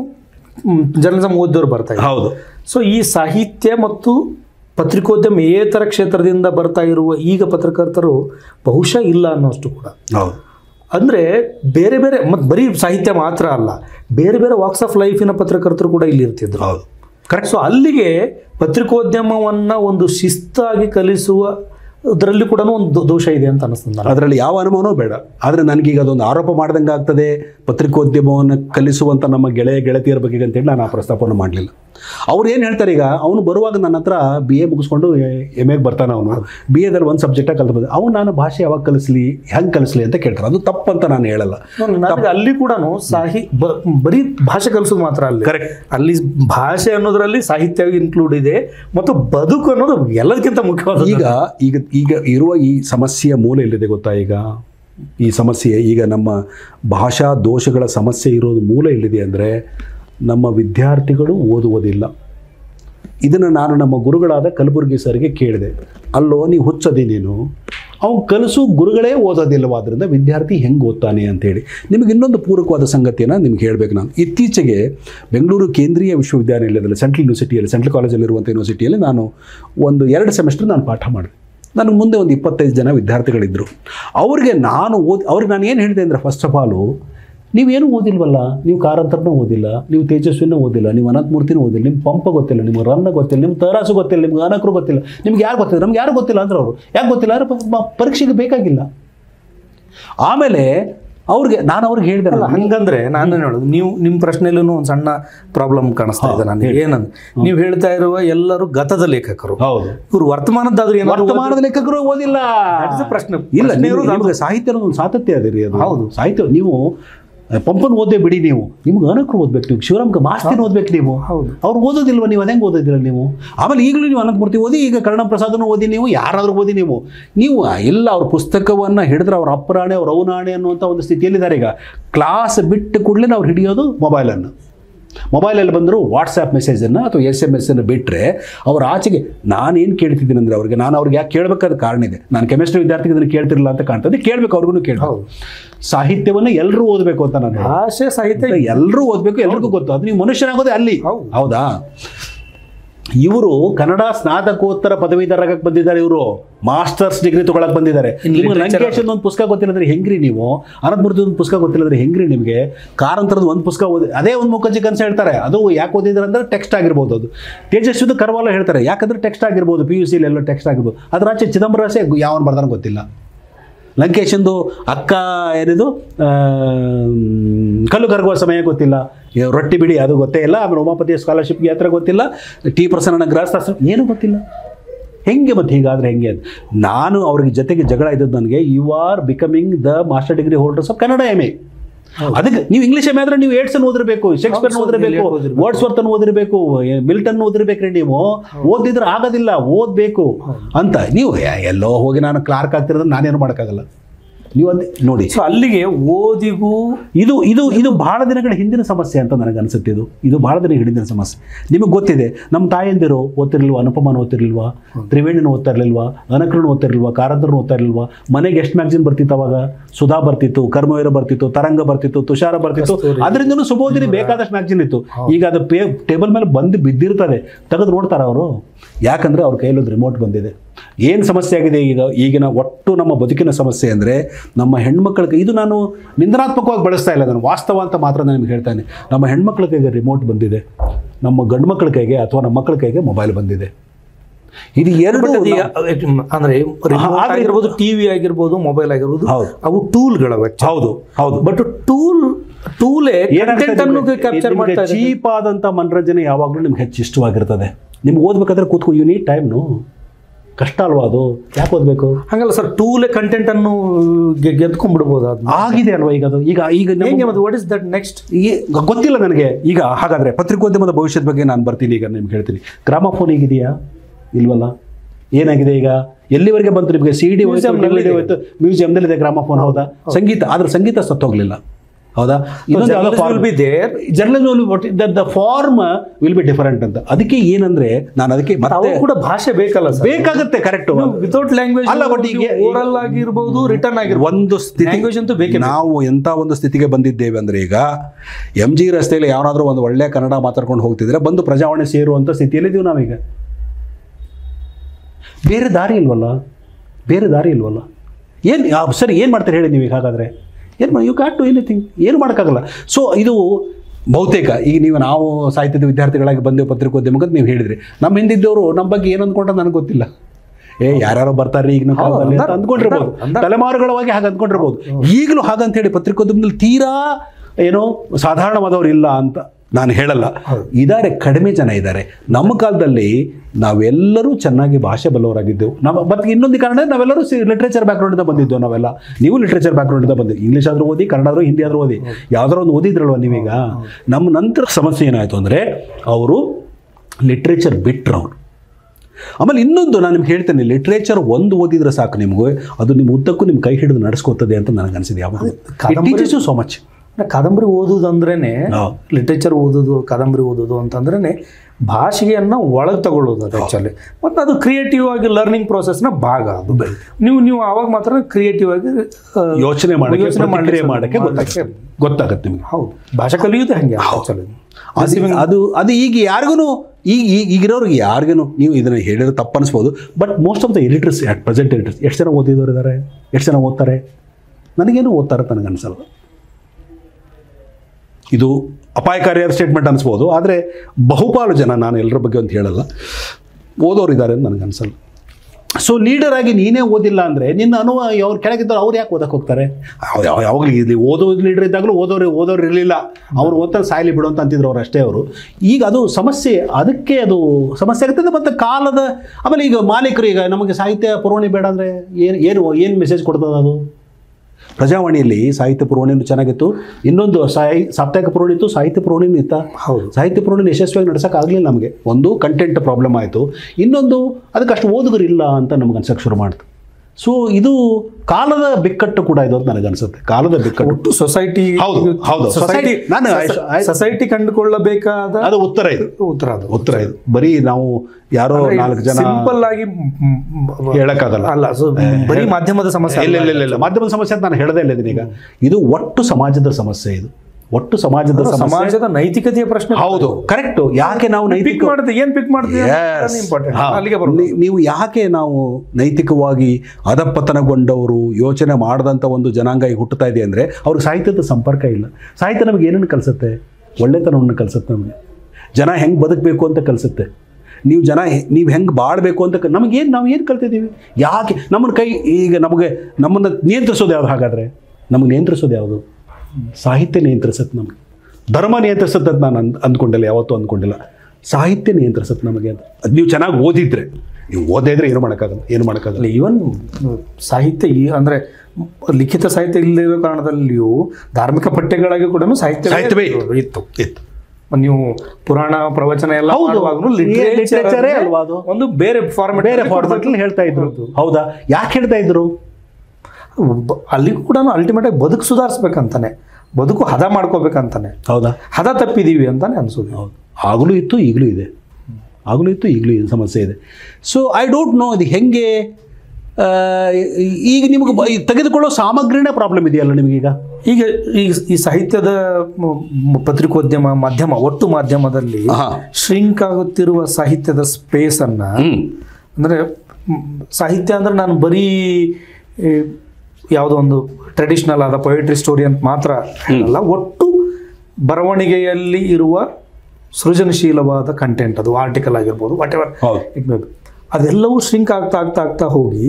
ಜರ್ನಲಿಸಮ್ ಓದಿದವ್ರು ಬರ್ತಾ ಇದ್ರು ಹೌದು ಸೊ ಈ ಸಾಹಿತ್ಯ ಮತ್ತು ಪತ್ರಿಕೋದ್ಯಮೇತರ ಕ್ಷೇತ್ರದಿಂದ ಬರ್ತಾ ಇರುವ ಈಗ ಪತ್ರಕರ್ತರು ಬಹುಶಃ ಇಲ್ಲ ಅನ್ನೋಷ್ಟು ಕೂಡ ಹೌದು ಅಂದರೆ ಬೇರೆ ಬೇರೆ ಮತ್ತು ಬರೀ ಸಾಹಿತ್ಯ ಮಾತ್ರ ಅಲ್ಲ ಬೇರೆ ಬೇರೆ ವಾಕ್ಸ್ ಆಫ್ ಲೈಫಿನ ಪತ್ರಕರ್ತರು ಕೂಡ ಇಲ್ಲಿ ಇರ್ತಿದ್ರು ಹೌದು ಕರೆಕ್ಟ್ ಸೊ ಅಲ್ಲಿಗೆ ಪತ್ರಿಕೋದ್ಯಮವನ್ನು ಒಂದು ಶಿಸ್ತಾಗಿ ಕಲಿಸುವ ಅದರಲ್ಲಿ ಕೂಡ ಒಂದು ದೋ- ದೋಷ ಇದೆ ಅಂತ ಅನಿಸ್ತದೆ ನನಗೆ. ಅದರಲ್ಲಿ ಯಾವ ಅನುಮಾನವೂ ಬೇಡ ಆದರೆ ನನಗೀಗ ಅದೊಂದು ಆರೋಪ ಮಾಡ್ದಂಗೆ ಆಗ್ತದೆ ಪತ್ರಿಕೋದ್ಯಮವನ್ನು ಕಲಿಸುವಂಥ ನಮ್ಮ ಗೆಳೆಯ ಗೆಳತಿಯರ ಬಗ್ಗೆ ಅಂತೇಳಿ ನಾನು ಆ ಪ್ರಸ್ತಾಪವನ್ನು ಮಾಡಲಿಲ್ಲ ಅವ್ರು ಏನು ಹೇಳ್ತಾರೆ ಈಗ ಅವನು ಬರುವಾಗ ನನ್ನ ಹತ್ರ ಬಿ ಎ ಮುಗಿಸ್ಕೊಂಡು ಎಮ್ ಎಗೆ ಬರ್ತಾನೆ ಅವನು ಬಿ ಎದಲ್ಲಿ ಒಂದು ಸಬ್ಜೆಕ್ಟಾಗಿ ಕಲ್ತು ಬಂದ ಅವ್ನು ನಾನು ಭಾಷೆ ಯಾವಾಗ ಕಲಿಸ್ಲಿ ಹೆಂಗೆ ಕಲಿಸ್ಲಿ ಅಂತ ಕೇಳ್ತಾರೆ ಅದು ತಪ್ಪಂತ ನಾನು ಹೇಳಲ್ಲ ನನಗೆ ಅಲ್ಲಿ ಕೂಡ ಸಾಹಿ ಬ- ಬರೀ ಭಾಷೆ ಕಲಿಸೋದು ಮಾತ್ರ ಅಲ್ಲಿ ಕರೆಕ್ಟ್ ಅಲ್ಲಿ ಭಾಷೆ ಅನ್ನೋದ್ರಲ್ಲಿ ಸಾಹಿತ್ಯ ಇನ್ಕ್ಲೂಡ್ ಇದೆ ಮತ್ತು ಬದುಕು ಅನ್ನೋದು ಎಲ್ಲದಕ್ಕಿಂತ ಮುಖ್ಯವಾದ ಈಗ ಈಗ ಈಗ ಇರುವ ಈ ಸಮಸ್ಯೆಯ ಮೂಲ ಎಲ್ಲಿದೆ ಗೊತ್ತಾ ಈಗ ಈ ಸಮಸ್ಯೆ ಈಗ ನಮ್ಮ ಭಾಷಾ ದೋಷಗಳ ಸಮಸ್ಯೆ ಇರೋದು ಮೂಲ ಎಲ್ಲಿದೆ ಅಂದರೆ ನಮ್ಮ ವಿದ್ಯಾರ್ಥಿಗಳು ಓದುವುದಿಲ್ಲ ಇದನ್ನು ನಾನು ನಮ್ಮ ಗುರುಗಳಾದ ಕಲಬುರ್ಗಿ ಸರ್ಗೆ ಕೇಳಿದೆ ಅಲ್ಲೋ ನೀವು ಹುಚ್ಚದಿ ನೀನು ಅವ್ನು ಕಲಿಸು ಗುರುಗಳೇ ಓದೋದಿಲ್ಲವಾದ್ರಿಂದ ವಿದ್ಯಾರ್ಥಿ ಹೆಂಗೆ ಓದ್ತಾನೆ ಅಂತೇಳಿ ನಿಮಗೆ ಇನ್ನೊಂದು ಪೂರಕವಾದ ಸಂಗತಿಯನ್ನು ನಿಮ್ಗೆ ಹೇಳಬೇಕು ನಾನು ಇತ್ತೀಚೆಗೆ ಬೆಂಗಳೂರು ಕೇಂದ್ರೀಯ ವಿಶ್ವವಿದ್ಯಾನಿಲಯದಲ್ಲಿ ಸೆಂಟ್ರಲ್ ಯೂನಿವರ್ಸಿಟಿಯಲ್ಲಿ ಸೆಂಟ್ರಲ್ ಕಾಲೇಜಲ್ಲಿರುವಂಥ ಯೂನಿವರ್ಸಿಟಿಯಲ್ಲಿ ನಾನು ಒಂದು ಎರಡು ಸೆಮಿಸ್ಟರ್ ನಾನು ಪಾಠ ಮಾಡಿದೆ ನನಗೆ ಮುಂದೆ ಒಂದು ಇಪ್ಪತ್ತೈದು ಜನ ವಿದ್ಯಾರ್ಥಿಗಳಿದ್ದರು ಅವ್ರಿಗೆ ನಾನು ಓದಿ ಅವ್ರಿಗೆ ನಾನು ಏನು ಹೇಳಿದೆ ಅಂದರೆ ಫಸ್ಟ್ ಆಫ್ ಆಲು ನೀವೇನು ಓದಿಲ್ವಲ್ಲ ನೀವು ಕಾರಂತರನೂ ಓದಿಲ್ಲ ನೀವು ತೇಜಸ್ವಿನೂ ಓದಿಲ್ಲ ನೀವು ಅನಂತಮೂರ್ತಿನೂ ಓದಿಲ್ಲ ನಿಮ್ಮ ಪಂಪ ಗೊತ್ತಿಲ್ಲ ನಿಮ್ಮ ರನ್ನ ಗೊತ್ತಿಲ್ಲ ನಿಮ್ಮ ತರಾಸು ಗೊತ್ತಿಲ್ಲ ನಿಮ್ಗೆ ಅನಕರು ಗೊತ್ತಿಲ್ಲ ನಿಮ್ಗೆ ಯಾರು ಗೊತ್ತಿಲ್ಲ ನಮ್ಗೆ ಯಾರು ಗೊತ್ತಿಲ್ಲ ಅಂದ್ರೆ ಅವರು ಯಾಕೆ ಗೊತ್ತಿಲ್ಲ ಅಂದ್ರೆ ಪ- ಮ- ಪರೀಕ್ಷೆಗೆ ಬೇಕಾಗಿಲ್ಲ ಆಮೇಲೆ ಅವ್ರಿಗೆ ನಾನು ಅವ್ರಿಗೆ ಹೇಳಿದೆ ಅಲ್ಲ ಹಂಗಂದ್ರೆ ನಾನು ಹೇಳೋದು ನೀವು ನಿಮ್ಮ ಪ್ರಶ್ನೆಯಲ್ಲೂ ಒಂದು ಸಣ್ಣ ಪ್ರಾಬ್ಲಮ್ ಕಾಣಿಸ್ತಾ ಇದೆ ನನಗೆ ಏನಂದ್ ನೀವು ಹೇಳ್ತಾ ಇರುವ ಎಲ್ಲರೂ ಗತದ ಲೇಖಕರು ಹೌದು ಇವರು ವರ್ತಮಾನದ್ದಾದ್ರೂ ಏನಾದ್ರು ವರ್ತಮಾನದ ಲೇಖಕರು ಓದಿಲ್ಲ That's the ಪ್ರಶ್ನೆ. ಇಲ್ಲ ಪ್ರಶ್ನೆ ನೀವು- ಇರೋದು ಅದು. ನಿಮ್ಗೆ ಸಾಹಿತ್ಯ ಅನ್ನೋದು ಒಂದು ಸಾತತ್ಯ ಅದೇ ರೀ ಅದು ಹೌದು. ಸಾಹಿತ್ಯ ನೀವು ಪಂಪನ್ ಓದೇ ಬಿಡಿ ನೀವು ನಿಮ್ಗೆ ಅನಕರು ಓದ್ಬೇಕು ನೀವು ಶಿವರಾಮ್ಗೆ ಮಾಸ್ತಿನ ಓದ್ಬೇಕು ನೀವು ಹೌದು. ಅವ್ರು ಓದೋದಿಲ್ವ ನೀವು ಅದಂಗೆ ಓದೋದಿಲ್ಲ ನೀವು ಆಮೇಲೆ ಈಗಲೂ ನೀವು ಅನಂತಮೂರ್ತಿ ಓದಿ ಈಗ ಕರ್ಣ ಪ್ರಸಾದನು ಓದಿ ನೀವು ಯಾರಾದ್ರೂ ಓದಿ ನೀವು ನೀವು ಎಲ್ಲ ಅವ್ರ ಪುಸ್ತಕವನ್ನು ಹಿಡಿದ್ರೆ ಅವ್ರ ಅಪ್ಪರಾಣೆ ಅವ್ರ ಅವನಾಣೆ ಅನ್ನುವಂಥ ಒಂದು ಸ್ಥಿತಿಯಲ್ಲಿದ್ದಾರೆ ಈಗ ಕ್ಲಾಸ್ ಬಿಟ್ಟು ಕೂಡಲೇ ಅವ್ರು ಹಿಡಿಯೋದು ಮೊಬೈಲನ್ನು ಮೊಬೈಲಲ್ಲಿ ಬಂದರೂ ವಾಟ್ಸಪ್ ಮೆಸೇಜನ್ನು ಅಥವಾ ಎಸ್ ಎಮ್ ಎಸ್ ಅನ್ನು ಬಿಟ್ಟರೆ ಅವ್ರ ಆಚೆಗೆ ನಾನೇನು ಕೇಳ್ತಿದ್ದೀನಿ ಅಂದರೆ ಅವ್ರಿಗೆ ನಾನು ಅವ್ರಿಗೆ ಯಾಕೆ ಕೇಳಬೇಕಾದ ಕಾರಣ ಇದೆ ನಾನು ಕೆಮಿಸ್ಟ್ರಿ ವಿದ್ಯಾರ್ಥಿಗೆ ಇದನ್ನು ಕೇಳ್ತಿರಲಿಲ್ಲ ಅಂತ ಕಾಣ್ತದೆ ಕೇಳಬೇಕು ಅವ್ರಿಗೂ ಕೇಳಬೇಕು ಸಾಹಿತ್ಯವನ್ನು ಎಲ್ಲರೂ ಓದಬೇಕು ಅಂತ ನಾನು ಹೇಳ್ದೆ. ಭಾಷೆ ಸಾಹಿತ್ಯ ಎಲ್ಲರೂ ಓದಬೇಕು ಎಲ್ರಿಗೂ ಗೊತ್ತು ಅದು ನೀವು ಮನುಷ್ಯನಾಗೋದೇ ಅಲ್ಲಿ ಹೌದು. ಹೌದಾ ಇವರು ಕನ್ನಡ ಸ್ನಾತಕೋತ್ತರ ಪದವೀಧರಾಗಕ್ಕೆ ಬಂದಿದ್ದಾರೆ ಇವರು ಮಾಸ್ಟರ್ಸ್ ಡಿಗ್ರಿ ತಗೊಳಕ್ ಬಂದಿದ್ದಾರೆ ಇನ್ ನಿಮ್ಗೆ literature- ಲಂಕೇಶ್ ಒಂದು ಪುಸ್ತಕ ಗೊತ್ತಿಲ್ಲದ್ರೆ ಹೆಂಗ್ರಿ ನೀವು ಅನಂತಮೂರ್ತಿ ಒಂದು ಪುಸ್ತಕ ಗೊತ್ತಿಲ್ಲದ್ರೆ ಹೆಂಗ್ರಿ ನಿಮಗೆ ಕಾರಂತರದ ಒಂದು ಪುಸ್ತಕ ಓದಿ ಅದೇ ಒಂದು ಮುಖಜ್ಜಿ ಕನಸು ಹೇಳ್ತಾರೆ ಅದು ಯಾಕೆ ಓದಿದ್ರೆ ಅಂದ್ರೆ ಟೆಕ್ಸ್ಟ್ ಆಗಿರ್ಬೋದು ಅದು ತೇಜಸ್ವಿದು ಕರ್ವಾಲ ಹೇಳ್ತಾರೆ ಯಾಕಂದ್ರೆ ಟೆಕ್ಸ್ಟ್ ಆಗಿರ್ಬೋದು ಪಿ ಯು ಸಿಲಿ ಎಲ್ಲ ಟೆಕ್ಸ್ಟ್ ಆಗಿರ್ಬೋದು ಅದ್ರ ಆಚೆ ಚಿದಂಬರಸೆ ಯಾವನ್ ಬರ್ದಾನ ಗೊತ್ತಿಲ್ಲ ಲಂಕೇಶಂದು ಅಕ್ಕ ಏನಿದು ಆ, ಕಲ್ಲು ಕರಗುವ ಸಮಯ ಗೊತ್ತಿಲ್ಲ ಈ ರೊಟ್ಟಿ ಬಿಡಿ ಅದು ಗೊತ್ತೇ ಇಲ್ಲ ಆಮೇಲೆ ಉಮಾಪತಿಯ ಸ್ಕಾಲರ್ಶಿಪ್ ಯಾತ್ರೆ ಗೊತ್ತಿಲ್ಲ ಟಿ ಪ್ರಸನ್ನ ಗೃಹಸ್ಥಾಶ್ರಮ ಏನೂ ಗೊತ್ತಿಲ್ಲ ಹೆಂಗೆ ಮತ್ತೆ ಹೀಗಾದ್ರೆ ಹೆಂಗೆ ಅಂತ ನಾನು ಅವ್ರಿಗೆ ಜೊತೆಗೆ ಜಗಳ ಇದ್ದದ್ದು ನನಗೆ you are becoming the master degree holders of Kannada M A ಅದಕ್ಕೆ ನೀವು ಇಂಗ್ಲೀಷ್ ಎಮ್ ಆದ್ರೆ ನೀವು ಏಡ್ಸನ್ ಓದಿರಬೇಕು ಶೇಕ್ಸ್ಪಿಯರ್ನ ಹೌದು, ಓದಿರಬೇಕು ಎಲಿಯಟ್ ಓದಿರ್ಬೇಕು. ವರ್ಡ್ಸ್ ವರ್ತನ್ ಓದಿರಬೇಕು ಮಿಲ್ಟನ್ ಓದಿರ್ಬೇಕ್ರಿ ನೀವು ಓದಿದ್ರೆ ಆಗೋದಿಲ್ಲ ಓದಬೇಕು ಅಂತ ನೀವು ಎ- ಎಲ್ಲೋ ಹೋಗಿ ನಾನು ಕ್ಲಾರ್ಕ್ ಆಗ್ತಿರೋದ್ರೆ ನಾನೇನು ಮಾಡೋಕ್ಕಾಗಲ್ಲ ನೀವು ಅದೇ ನೋಡಿ ಸೊ ಅಲ್ಲಿಗೆ ಓದಿಗೂ ಇದು ಇದು ಇದು ಬಹಳ ದಿನಗಳ ಹಿಂದಿನ ಸಮಸ್ಯೆ ಅಂತ ನನಗೆ ಅನಿಸುತ್ತೆ ಇದು ಇದು ಬಹಳ ದಿನ ಹಿಂದಿನ ಸಮಸ್ಯೆ ನಿಮಗೆ ಗೊತ್ತಿದೆ ನಮ್ಮ ತಾಯಂದಿರು ಓದ್ತಿರ್ಲಿಲ್ವಾ ಅನುಪಮಾನ ಓದ್ತಿರ್ಲಿಲ್ವಾ ತ್ರಿವೇಣಿನ ಓದ್ತಾ ಇರಲಿಲ್ವಾ ಅನಕರಣ ಓದ್ತಾ ಇರಲಿಲ್ವಾ ಕಾರಂತರನ್ನ ಓದ್ತಾ ಇರಲಿಲ್ವಾ ಮನೆಗೆ ಎಷ್ಟು ಮ್ಯಾಗ್ಝಿನ್ ಬರ್ತಿತ್ತು ಅವಾಗ ಸುಧಾ ಬರ್ತಿತ್ತು ಕರ್ಮವೀರ ಬರ್ತಿತ್ತು ತರಂಗ ಬರ್ತಿತ್ತು ತುಷಾರ ಬರ್ತಿತ್ತು ಅದರಿಂದನೂ ಸುಬೋಧಿನಿ ಬೇಕಾದಷ್ಟು ಮ್ಯಾಗ್ಝಿನ್ ಇತ್ತು ಈಗ ಅದು ಪೇ ಟೇಬಲ್ ಮೇಲೆ ಬಂದು ಬಿದ್ದಿರ್ತದೆ ತೆಗೆದು ನೋಡ್ತಾರೆ ಅವರು ಯಾಕಂದ್ರೆ ಅವ್ರ ಕೈಯಲ್ಲಿ ಒಂದು ರಿಮೋಟ್ ಬಂದಿದೆ ಏನು ಸಮಸ್ಯೆ ಆಗಿದೆ ಈಗ ಈಗಿನ ಒಟ್ಟು ನಮ್ಮ ಬದುಕಿನ ಸಮಸ್ಯೆ ಅಂದರೆ ನಮ್ಮ ಹೆಣ್ಮಕ್ಳಿಗೆ ಇದು ನಾನು ನಿಂದನಾತ್ಮಕವಾಗಿ ಬಳಸ್ತಾ ಇಲ್ಲ ನಾನು ವಾಸ್ತವ ಅಂತ ಮಾತ್ರ ನಾನು ನಿಮ್ಗೆ ಹೇಳ್ತಾನೆ ನಮ್ಮ ಹೆಣ್ಮಕ್ಳ ಕೈಗೆ ರಿಮೋಟ್ ಬಂದಿದೆ ನಮ್ಮ ಗಂಡು ಮಕ್ಕಳ ಕೈಗೆ ಅಥವಾ ನಮ್ಮ ಮಕ್ಕಳ ಕೈಗೆ ಮೊಬೈಲ್ ಬಂದಿದೆ ಇದು ಎರಡು ಬಟ್ ಅದು ಯಾ- ಅಂದ್ರೆ remote ಆದ್ರೆ- ಆಗಿರ್ಬೋದು ಟಿವಿ ಆಗಿರ್ಬೋದು ಮೊಬೈಲ್ ಆಗಿರ್ಬೋದು ಹೌದು. ಅವು ಟೂಲ್ಗಳವ ಹೌದು ಹೌದು ಬಟ್ ಟೂಲ್ ಟೂಲೇ ಕಂಟೆಂಟ್ ಅನ್ನು ಕ್ಯಾಪ್ಚರ್ ಮಾಡ್ತಾ ಇದೆ ಚೀಪ್ ಆದಂಥ ಮನರಂಜನೆ ಯಾವಾಗಲೂ ನಿಮ್ಗೆ ಹೆಚ್ಚು ಇಷ್ಟವಾಗಿರ್ತದೆ ನಿಮ್ಗೆ ಓದ್ಬೇಕಾದ್ರೆ ಕೂತ್ಕೊ ಯು ನೀಡ್ ಟೈಮ್ನು ಕಷ್ಟ ಅಲ್ವಾ ಅದು ಯಾಕೆ ಓದಬೇಕು ಹಂಗಲ್ಲ ಸರ್ ಟೂಲೇ ಕಂಟೆಂಟ್ ಅನ್ನು ಗೆ- ಗೆದ್ಕೊಂಡ್ಬಿಡ್ಬೋದು ಅದನ್ನ ಆಗಿದೆ ಅಲ್ವಾ ಈಗ ಅದು ಈಗ ಈಗ ನಮ್ಮ- ಹೆಂಗೆ ಮತ್ತೆ ವಾಟ್ ಇಸ್ ದಟ್ ನೆಕ್ಸ್ಟ್ ಈ- ಗೊತ್ತಿಲ್ಲ ನನಗೆ ಈಗ ಹಾಗಾದ್ರೆ ಪತ್ರಿಕೋದ್ಯಮದ ಭವಿಷ್ಯದ ಬಗ್ಗೆ ನಾನು ಬರ್ತೀನಿ ಈಗ ನಿಮ್ಗೆ ಹೇಳ್ತೀನಿ ಗ್ರಾಮಫೋನ್ ಈಗಿದೆಯಾ ಇಲ್ವಲ್ಲ ಏನಾಗಿದೆ ಈಗ ಎಲ್ಲಿವರೆಗೆ ಬಂತು ನಿಮಗೆ ಸಿ ಡಿ ಹೋಯ್ತು Museum ನಲ್ಲಿ DVD ಹೋಯ್ತು ಮ್ಯೂಸಿಯಂನಲ್ಲಿದೆ ಗ್ರಾಮಫೋನ್ ಹೌದಾ ಸಂಗೀತ ಆದ್ರೆ ಸಂಗೀತ ಸತ್ತೋಗ್ಲಿಲ್ಲ ಹೌದಾ ಇನ್ನೊಂದು ಯಾವುದೋ will be there. Journalism the form will be different ಅಂತ ಅದಕ್ಕೆ ಏನಂದ್ರೆ ನಾನು ಅದಕ್ಕೆ ಅವು ಮತ್ತೆ ಕೂಡ ಭಾಷೆ ಬೇಕಲ್ಲ ಸರ್ ಬೇಕಾಗುತ್ತೆ ಕರೆಕ್ಟ್ ವಿತೌಟ್ ಲ್ಯಾಂಗ್ವೇಜ್ ಅಲ್ಲ, but ಈಗ- ಓರಲ್ ಆಗಿರ್ಬೋದು ರಿಟರ್ನ್ ಆಗಿರ್ಬೋದು ಒಂದು ಸ್ಥಿತಿ ಲ್ಯಾಂಗ್ವೇಜ್ ಅಂತೂ ಬೇಕೇ ಬೇಕು. ನಾವು ಎಂಥ ಒಂದು ಸ್ಥಿತಿಗೆ ಬಂದಿದ್ದೇವೆ ಅಂದರೆ ಈಗ ಎಮ್ ಜಿ ರಸ್ತೆಯಲ್ಲಿ ಯಾವನಾದ್ರೂ ಒಂದು ಒಳ್ಳೆ ಕನ್ನಡ ಮಾತಾಡ್ಕೊಂಡು ಹೋಗ್ತಿದ್ರೆ ಬಂದು ಪ್ರಜಾವಾಣಿ ಸೇರುವಂಥ ಸ್ಥಿತಿಯಲ್ಲಿದ್ದೀವಿ ನಾವೀಗ ಬೇರೆ ದಾರಿ ಇಲ್ವಲ್ಲ ಬೇರೆ ದಾರಿ ಇಲ್ವಲ್ಲ ಏನು ಸರಿ ಏನು ಮಾಡ್ತೀರಿ ಹೇಳಿ ನೀವು ಈಗ ಹಾಗಾದರೆ ಏನು ಮಾಡಿ ಯು ಕ್ಯಾಟ್ ಟು ಎನಿಥಿಂಗ್ ಏನು ಮಾಡೋಕ್ಕಾಗಲ್ಲ ಸೊ ಇದು ಬಹುತೇಕ ಈಗ ನೀವು ನಾವು ಸಾಹಿತ್ಯದ ವಿದ್ಯಾರ್ಥಿಗಳಾಗಿ ಬಂದೇವು ಪತ್ರಿಕೋದ್ಯಮಕ್ಕೆ ಅಂತ ನೀವು ಹೇಳಿದ್ರಿ ನಮ್ಮ ಹಿಂದಿದ್ದವರು ನಮ್ಮ ಬಗ್ಗೆ ಏನು ಅಂದ್ಕೊಂಡ್ರೆ ನನಗೆ ಗೊತ್ತಿಲ್ಲ ಏ ಯಾರ್ಯಾರೋ ಬರ್ತಾರೆ ಈಗಿನ ಕಾಲದಲ್ಲಿ ಅಂತ ಅಂದಾರ, ಅಂದ್ಕೊಂಡಿರ್ಬೋದು ಅಂದಾರ. ತಲೆಮಾರುಗಳವಾಗಿ ಹಾಗೆ ಅಂದ್ಕೊಂಡಿರ್ಬೋದು ಈಗಲೂ ಹಾಗಂತ ಹೇಳಿ ಪತ್ರಿಕೋದ್ಯಮದಲ್ಲಿ ತೀರಾ ಏನೋ ಸಾಧಾರಣವಾದವ್ರು ಇಲ್ಲ ಅಂತ ನಾನು ಹೇಳಲ್ಲ ಇದ್ದಾರೆ ಕಡಿಮೆ ಜನ ಇದ್ದಾರೆ ನಮ್ಮ ಕಾಲದಲ್ಲಿ ನಾವೆಲ್ಲರೂ ಚೆನ್ನಾಗಿ ಭಾಷೆ ಬಲ್ಲವರಾಗಿದ್ದೆವು ನಮ್ಮ ಮತ್ತೆ ಇನ್ನೊಂದು ಕಾರಣ ನಾವೆಲ್ಲರೂ ಲಿಟ್ರೇಚರ್ ಬ್ಯಾಕ್ಗ್ರೌಂಡಿಂದ ಬಂದಿದ್ದೆವು ನಾವೆಲ್ಲ ನೀವು ಲಿಟ್ರೇಚರ್ ಬ್ಯಾಕ್ಗ್ರೌಂಡಿಂದ ಬಂದಿದ್ದು ಇಂಗ್ಲೀಷ್ ಆದರೂ ಓದಿ ಕನ್ನಡ ಆದರೂ ಹಿಂದಿ ಆದರೂ ಓದಿ ಯಾವ್ದಾರು ಒಂದು ಓದಿದ್ರಲ್ವ ನೀವೀಗ ನಮ್ಮ ನಂತರ ಸಮಸ್ಯೆ ಏನಾಯಿತು ಅಂದರೆ ಅವರು ಲಿಟ್ರೇಚರ್ ಬಿಟ್ರು ಅವರು ಆಮೇಲೆ ಇನ್ನೊಂದು ನಾನು ನಿಮ್ಗೆ ಹೇಳ್ತೇನೆ ಲಿಟ್ರೇಚರ್ ಒಂದು ಓದಿದ್ರೆ ಸಾಕು ನಿಮಗೂ ಅದು ನಿಮ್ಮ ಉದ್ದಕ್ಕೂ ನಿಮ್ಮ ಕೈ ಹಿಡಿದು ನಡೆಸ್ಕೊತದೆ ಅಂತ ನನಗೆ ಅನಿಸಿದೆ ಯಾವಾಗ ಟೀಚರ್ಸು ಸೋ ಮಚ್ ಕಾದಂಬರಿ ಓದುದು ಅಂದ್ರೇನೆ ಹೌದು. ಲಿಟ್ರೇಚರ್ ಓದೋದು ಕಾದಂಬರಿ ಓದೋದು ಅಂತಂದ್ರೇನೆ ಭಾಷೆಯನ್ನ ಒಳಗೆ ತಗೊಳ್ಳೋದು ಅದು ಆ್ಯಕ್ಚುಲಿ ಮತ್ತು ಅದು ಕ್ರಿಯೇಟಿವ್ ಆಗಿ ಲರ್ನಿಂಗ್ ನ ಭಾಗ ಅದು ನೀವು ನೀವು ಆವಾಗ ಮಾತ್ರ ಕ್ರಿಯೇಟಿವ್ ಆಗಿ ಆ, ಯೋಚನೆ ಮಾಡಕ್ಕೆ ಯೋಚನೆ ಪ್ರತಿಕ್ರಿಯೆ ಮಾಡ್ಲಿಕ್ಕೆ ಮಾಡಕ್ಕೆ ಗೊತ್ತಾಗುತ್ತೆ ಗೊತ್ತಾಗತ್ತೆ ನಿಮಗೆ ಹೌದು ಭಾಷೆ ಕಲಿಯೋದು ಹಂಗೆ ಆ್ಯಕ್ಚುಲಿ ಅದು ಅದು ಅದು ಈಗ ಯಾರಿಗೂ ಈಗ ಈಗ ಈಗಿರೋರಿಗೆ ಯಾರಿಗೂ ನೀವು ಇದನ್ನು ಹೇಳಿದ್ರೆ ತಪ್ಪು ಅನಿಸ್ಬೋದು but most of the editors at present editors ಎಷ್ಟು ಜನ ಓದಿದವರು ಇದ್ದಾರೆ ಎಷ್ಟು ಜನ ಓದ್ತಾರೆ ನನಗೇನು ಓದ್ತಾರೆ ನನಗೆ ಅನಿಸಲ್ಲ ಇದು ಅಪಾಯಕಾರಿಯಾದ ಸ್ಟೇಟ್ಮೆಂಟ್ ಅನಿಸ್ಬೋದು ಆದರೆ ಬಹುಪಾಲು ಜನ ನಾನು ಎಲ್ಲರ ಬಗ್ಗೆ ಅಂತ ಹೇಳಲ್ಲ ಓದೋರು ಇದ್ದಾರೆ ಅಂತ ನನಗೆ ಅನಿಸಲ್ಲ ಸೊ ಲೀಡರ್ ಆಗಿ ನೀನೇ ಓದಿಲ್ಲ ಅಂದರೆ ನಿನ್ನ ಅನುವ ಅವ್ರು ಕೆಳಗಿದ್ದವ್ರು ಅವ್ರು ಯಾಕೆ ಓದಕ್ಕೆ ಹೋಗ್ತಾರೆ ಯಾವ- ಯಾವ- ಯಾವಾಗಲೂ ಇಲ್ಲಿ ಓದೋ ಲೀಡರ್ ಇದ್ದಾಗಲೂ ಓದೋರು ಓದೋರು ಇರಲಿಲ್ಲ ಅವ್ರು ಓದ್ತಾರೆ ಸಾಯಲಿ ಬಿಡು ಅಂತ ಅಂತಿದ್ರು ಅವ್ರು ಅಷ್ಟೇ ಅವರು ಈಗ ಅದು ಸಮಸ್ಯೆ ಅದಕ್ಕೆ ಅದು ಸಮಸ್ಯೆ ಆಗುತ್ತೆ ಮತ್ತು ಕಾಲದ ಆಮೇಲೆ ಈಗ ಮಾಲೀಕರು ಈಗ ನಮಗೆ ಸಾಹಿತ್ಯ ಪುರವಣಿ ಬೇಡ ಅಂದರೆ ಏನು ಏನು ಏನು ಮೆಸೇಜ್ ಕೊಡ್ತದೆ ಅದು ಪ್ರಜಾವಾಣಿಯಲ್ಲಿ ಸಾಹಿತ್ಯ ಪುರವಣಿನೂ ಚೆನ್ನಾಗಿತ್ತು ಇನ್ನೊಂದು ಸಾಹಿ ಸಾಪ್ತಾಹಿಕ ಪುರವಣಿ ಇತ್ತು ಸಾಹಿತ್ಯ ಪುರವಣಿನೂ ಇತ್ತ ಹೌದು. ಸಾಹಿತ್ಯ ಪುರವಣಿನ ಯಶಸ್ವಿಯಾಗಿ ನಡ್ಸೋಕ್ಕಾಗಲಿಲ್ಲ ನಮಗೆ ಒಂದು ಕಂಟೆಂಟ್ ಪ್ರಾಬ್ಲಮ್ ಆಯಿತು ಇನ್ನೊಂದು ಅದಕ್ಕೆ ಅಷ್ಟು ಓದುಗರು ಇಲ್ಲ ಅಂತ ನಮ್ಗೆ ಅನ್ಸಕ್ಕೆ ಶುರು ಮಾಡ್ತು ಸೊ ಇದು ಕಾಲದ ಬಿಕ್ಕಟ್ಟು ಕೂಡ ಇದು ಅಂತ ನನಗೆ ಅನ್ಸುತ್ತೆ ಕಾಲದ ಬಿಕ್ಕಟ್ಟು ಒಟ್ಟು ಸೊಸೈಟಿ ಹೌದು, ಹೌದು. ಸೊಸೈಟಿ Society- ನಾನು I- I- ಸೊಸೈಟಿ ಕಂಡುಕೊಳ್ಳಬೇಕಾದ ಅದು ಉತ್ತರ ಇದು ಉತ್ತರ ಅದು ಉತ್ತರ ಇದು ಬರೀ ನಾವು ಯಾರೋ ನಾಲ್ಕು ಜನ ಸಿಂಪಲ್ ಆಗಿ ಮ್, ಮ್, ಹೇಳಕ್ಕಾಗಲ್ಲ ಅಲ್ಲ ಸೊ ಬರೀ ಮಾಧ್ಯಮದ ಸಮಸ್ಯೆ ಇಲ್ಲ ಇಲ್ಲ ಇಲ್ಲ ಇಲ್ಲ ಮಾಧ್ಯಮದ ಸಮಸ್ಯೆ ಅಂತ ನಾನು ಹೇಳದೇ ಇಲ್ಲ ಇದೀಗ ಇದು ಒಟ್ಟು ಸಮಾಜದ ಸಮಸ್ಯೆ ಇದು ಒಟ್ಟು ಸಮಾಜದ ಅಲ್ಲ, ಸಮಸ್ಯೆ ಸಮಾಜದ ನೈತಿಕತೆಯ ಪ್ರಶ್ನೆ ಹೌದು ಕರೆಕ್ಟ್ ಯಾಕೆ ನಾವು ಪಿಕ್ ನೈತಿಕ ಮಾಡುತ್ತೆ ಏನ್ ಪಿಕ್ ಮಾಡ್ತೀವಿ Yes. ಇಂಪಾರ್ಟೆಂಟ್ ಹಾ. ಅಲ್ಲಿಗೆ ಬರೋದು ನೀ- ನೀವು ಯಾಕೆ ನಾವು ನೈತಿಕವಾಗಿ ಅಧಪತನಗೊಂಡವರು ಯೋಚನೆ ಮಾಡದಂಥ ಒಂದು ಜನಾಂಗ ಈಗ ಹುಟ್ಟುತ್ತಾ ಇದೆ ಅಂದರೆ ಅವ್ರಿಗೆ ಸಾಹಿತ್ಯದ ಸಂಪರ್ಕ ಇಲ್ಲ ಸಾಹಿತ್ಯ ನಮಗೆ ಏನನ್ನು ಕಲಿಸುತ್ತೆ ಒಳ್ಳೆತನವನ್ನು ಕಲಿಸುತ್ತೆ ನಮಗೆ ಜನ ಹೆಂಗೆ ಬದುಕಬೇಕು ಅಂತ ಕಲಿಸುತ್ತೆ ನೀವು ಜನ ನೀವು ಹೆಂಗೆ ಬಾಳಬೇಕು ಅಂತ ಕ- ನಮಗೇನು ನಾವು ಏನು ಕಲ್ತಿದ್ದೀವಿ ಯಾಕೆ ನಮ್ಮನ್ನ ಕೈ ಈಗ ನಮಗೆ ನಮ್ಮನ್ನು ನಿಯಂತ್ರಿಸೋದು ಯಾವುದು ಹಾಗಾದರೆ ನಮಗೆ ನಿಯಂತ್ರಿಸೋದು ಯಾವುದು ಸಾಹಿತ್ಯ ನಿಯಂತ್ರಿಸುತ್ತೆ ನಮಗೆ ಧರ್ಮ ನಿಯಂತ್ರಿಸುತ್ತೆ ಅಂತ ನಾನು ಅಂದ್ ಅಂದ್ಕೊಂಡಿಲ್ಲ ಯಾವತ್ತೂ ಅಂದ್ಕೊಂಡಿಲ್ಲ ಸಾಹಿತ್ಯ ನಿಯಂತ್ರಿಸುತ್ತೆ ನಮಗೆ ಅಂತ ಅದು ನೀವು ಚೆನ್ನಾಗಿ ಓದಿದ್ರೆ ನೀವು ಓದೇ ಇದ್ರೆ ಏನು ಮಾಡೋಕ್ಕಾಗಲ್ಲ ಏನು ಮಾಡೋಕ್ಕಾಗಲ್ಲ ಈವನ್ ಸಾಹಿತ್ಯ ಈ ಅಂದ್ರೆ ಲಿಖಿತ ಸಾಹಿತ್ಯ ಇಲ್ಲದಿರೋ ಕಾರಣದಲ್ಲಿಯೂ ಧಾರ್ಮಿಕ ಪಠ್ಯಗಳಾಗಿ ಕೂಡ ಸಾಹಿತ್ಯ ಸಾಹಿತ್ಯವೇ ಇತ್ತು ಇತ್ತು ನೀವು ಪುರಾಣ ಪ್ರವಚನ ಎಲ್ಲ ಹೌದು. ಮಾಡುವಾಗಲೂ literature literature ಏ ಅಲ್ವಾ ಅದು? ಒಂದು ಬೇರೆ ಫಾರ್ಮೆಟ್ ಬೇರೆ ಫಾರ್ಮೆಟ್ಲಿ ಹೇಳ್ತಾ ಇದ್ರು ಹೌದಾ ಯಾಕೆ ಹೇಳ್ತಾ ಇದ್ರು ಬ- ಅಲ್ಲಿಗೂ ಕೂಡ ಅಲ್ಟಿಮೇಟಾಗಿ ಬದುಕು ಸುಧಾರಿಸ್ಬೇಕಂತಾನೆ ಬದುಕು ಹದ ಮಾಡ್ಕೋಬೇಕಂತಾನೆ ಹೌದಾ ಹದ ತಪ್ಪಿದೀವಿ ಅಂತಾನೆ ಅನ್ಸೋದು ಹೌದು ಆಗಲೂ ಇತ್ತು ಈಗಲೂ ಇದೆ ಆಗಲೂ ಇತ್ತು ಈಗಲೂ ಇದೆ ಸಮಸ್ಯೆ ಇದೆ ಸೊ ಐ ಡೋಂಟ್ ನೋ ಅದು ಹೆಂಗೆ ಆ, ಈಗ ನಿಮಗೆ ಬ- ಈ ತೆಗೆದುಕೊಳ್ಳೋ ಸಾಮಗ್ರಿನೇ ಪ್ರಾಬ್ಲಮ್ ಇದೆಯಲ್ಲ ನಿಮಗೀಗ ಈಗ ಈ ಈ ಸಾಹಿತ್ಯದ ಮ- ಮ- ಪತ್ರಿಕೋದ್ಯಮ ಮಾಧ್ಯಮ ಒಟ್ಟು ಮಾಧ್ಯಮದಲ್ಲಿ ಹಾ. ಶ್ರಿಂಕ್ ಆಗುತ್ತಿರುವ ಸಾಹಿತ್ಯದ ಸ್ಪೇಸ್ ಅನ್ನ ಹ್ಮ್ ಅಂದ್ರೆ ಮ್, ಸಾಹಿತ್ಯ ಅಂದ್ರೆ ನಾನು ಬರೀ ಈ, ಯಾವುದೋ ಒಂದು ಟ್ರೆಡಿಷನಲ್ ಆದ ಪೊಯಿಟ್ರಿ ಸ್ಟೋರಿ ಅಂತ ಮಾತ್ರ ಹೇಳಲ್ಲ ಒಟ್ಟು ಬರವಣಿಗೆಯಲ್ಲಿ ಇರುವ ಸೃಜನಶೀಲವಾದ ಕಂಟೆಂಟ್ ಅದು ಆರ್ಟಿಕಲ್ ಆಗಿರ್ಬೋದು ವಾಟ್ ಎವರ್ ಹೌದು ಇಟ್ ಮೇ ಬಿ ಅದೆಲ್ಲವೂ ಶ್ರಿಂಕ್ ಆಗ್ತಾ ಆಗ್ತಾ ಆಗ್ತಾ ಹೋಗಿ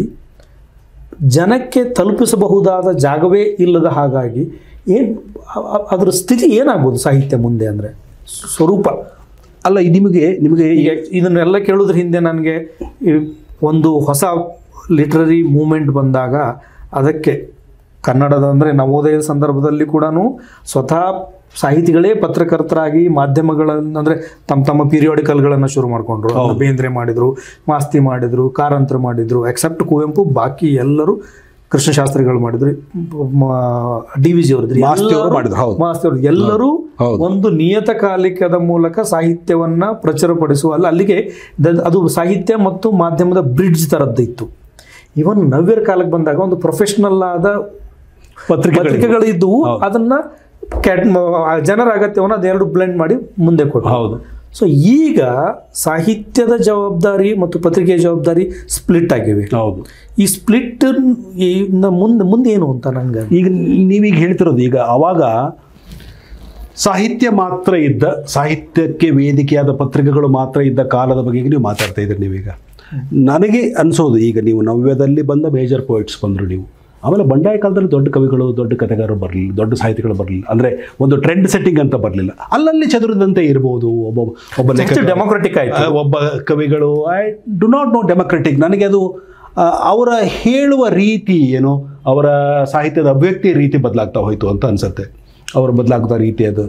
ಜನಕ್ಕೆ ತಲುಪಿಸಬಹುದಾದ ಜಾಗವೇ ಇಲ್ಲದ ಹಾಗಾಗಿ ಏನು ಅದರ ಸ್ಥಿತಿ ಏನಾಗ್ಬೋದು ಸಾಹಿತ್ಯ ಮುಂದೆ ಅಂದರೆ ಸ್ವರೂಪ ಅಲ್ಲ ಇದು ನಿಮಗೆ ನಿಮಗೆ ಈಗ ಇದನ್ನೆಲ್ಲ ಕೇಳೋದ್ರ ಹಿಂದೆ ನನಗೆ ಈ ಒಂದು ಹೊಸ ಲಿಟ್ರರಿ ಮೂಮೆಂಟ್ ಬಂದಾಗ ಅದಕ್ಕೆ ಕನ್ನಡದ ಅಂದರೆ ನವೋದಯದ ಸಂದರ್ಭದಲ್ಲಿ ಕೂಡ ಸ್ವತಃ ಸಾಹಿತಿಗಳೇ ಪತ್ರಕರ್ತರಾಗಿ ಮಾಧ್ಯಮಗಳನ್ನು ಅಂದರೆ ತಮ್ಮ ತಮ್ಮ ಪೀರಿಯಾಡಿಕಲ್ಗಳನ್ನು ಶುರು ಮಾಡಿಕೊಂಡ್ರು ಅದನ್ನ ಬೇಂದ್ರೆ ಮಾಡಿದ್ರು ಮಾಸ್ತಿ ಮಾಡಿದ್ರು ಕಾರಂತರ ಮಾಡಿದ್ರು ಎಕ್ಸೆಪ್ಟ್ ಕುವೆಂಪು ಬಾಕಿ ಎಲ್ಲರೂ ಕೃಷ್ಣಶಾಸ್ತ್ರಿಗಳು ಮಾಡಿದ್ರು ಡಿ ವಿ ಜಿ ಅವ್ರದ್ದು ಮಾಸ್ತಿ ಅವರು ಮಾಡಿದ್ರು, ಹೌದು. ಮಾಸ್ತಿ ಅವ್ರದ್ದು ಎಲ್ಲರೂ ಹೌದು. ಒಂದು ನಿಯತಕಾಲಿಕದ ಮೂಲಕ ಸಾಹಿತ್ಯವನ್ನ ಪ್ರಚುರಪಡಿಸುವ ಅಲ್ಲ ಅಲ್ಲಿಗೆ ದ- ಅದು ಸಾಹಿತ್ಯ ಮತ್ತು ಮಾಧ್ಯಮದ ಬ್ರಿಡ್ಜ್ ತರದ್ದು ಇತ್ತು ಇವನ್ ನವ್ಯರ ಕಾಲಕ್ಕೆ ಬಂದಾಗ ಒಂದು ಪ್ರೊಫೆಷನಲ್ ಆದ ಪತ್ರಿಕೆಗಳು ಪತ್ರಿಕೆಗಳು ಇದ್ದವು ಅದನ್ನ ಕ್ಯಾಟ್ ಆ ಜನರ ಅಗತ್ಯವನ್ನು ಅದೆರಡು ಬ್ಲೆಂಡ್ ಮಾಡಿ ಮುಂದೆ ಕೊಟ್ಟು ಹೌದು ಸೊ ಈಗ ಸಾಹಿತ್ಯದ ಜವಾಬ್ದಾರಿ ಮತ್ತು ಪತ್ರಿಕೆಯ ಜವಾಬ್ದಾರಿ ಸ್ಪ್ಲಿಟ್ ಆಗಿವೆ ಹೌದು ಈ ಸ್ಪ್ಲಿಟ್ ಮುಂದೆ ಮುಂದೆ ಏನು ಅಂತ ನಂಗೆ ಈಗ ನೀವೀಗ ಹೇಳ್ತಿರೋದು ಈಗ ಅವಾಗ ಸಾಹಿತ್ಯ ಮಾತ್ರ ಇದ್ದ ಸಾಹಿತ್ಯಕ್ಕೆ ವೇದಿಕೆಯಾದ ಪತ್ರಿಕೆಗಳು ಮಾತ್ರ ಇದ್ದ ಕಾಲದ ಬಗ್ಗೆ ನೀವು ಮಾತಾಡ್ತಾ ಇದ್ದೀರಿ ನೀವೀಗ ನನಗೆ ಅನಿಸೋದು ಈಗ ನೀವು ನವ್ಯದಲ್ಲಿ ಬಂದ ಮೇಜರ್ ಪೋಯಿಟ್ಸ್ ಬಂದರು ನೀವು ಆಮೇಲೆ ಬಂಡಾಯ ಕಾಲದಲ್ಲಿ ದೊಡ್ಡ ಕವಿಗಳು ದೊಡ್ಡ ಕಥೆಗಾರರು ಬರಲಿಲ್ಲ ದೊಡ್ಡ ಸಾಹಿತಿಗಳು ಬರಲಿಲ್ಲ ಅಂದರೆ ಒಂದು ಟ್ರೆಂಡ್ ಸೆಟ್ಟಿಂಗ್ ಅಂತ ಬರಲಿಲ್ಲ ಅಲ್ಲಲ್ಲಿ ಚದುರಿದಂತೆ ಇರ್ಬೋದು ಒಬ್ಬ ಒಬ್ಬ ಲೇಖಕ ಡೆಮೊಕ್ರೆಟಿಕ್ ಆಯ್ತು ಆ, ಒಬ್ಬ ಕವಿಗಳು I do not know democratic ನನಗೆ ಅದು ಆ, ಅವರ ಹೇಳುವ ರೀತಿ ಏನು ಅವರ ಸಾಹಿತ್ಯದ ಅಭಿವ್ಯಕ್ತಿ ರೀತಿ ಬದಲಾಗ್ತಾ ಹೋಯಿತು ಅಂತ ಅನ್ಸುತ್ತೆ ಅವರು ಬದಲಾಗ್ತಾ ರೀತಿ ಅದು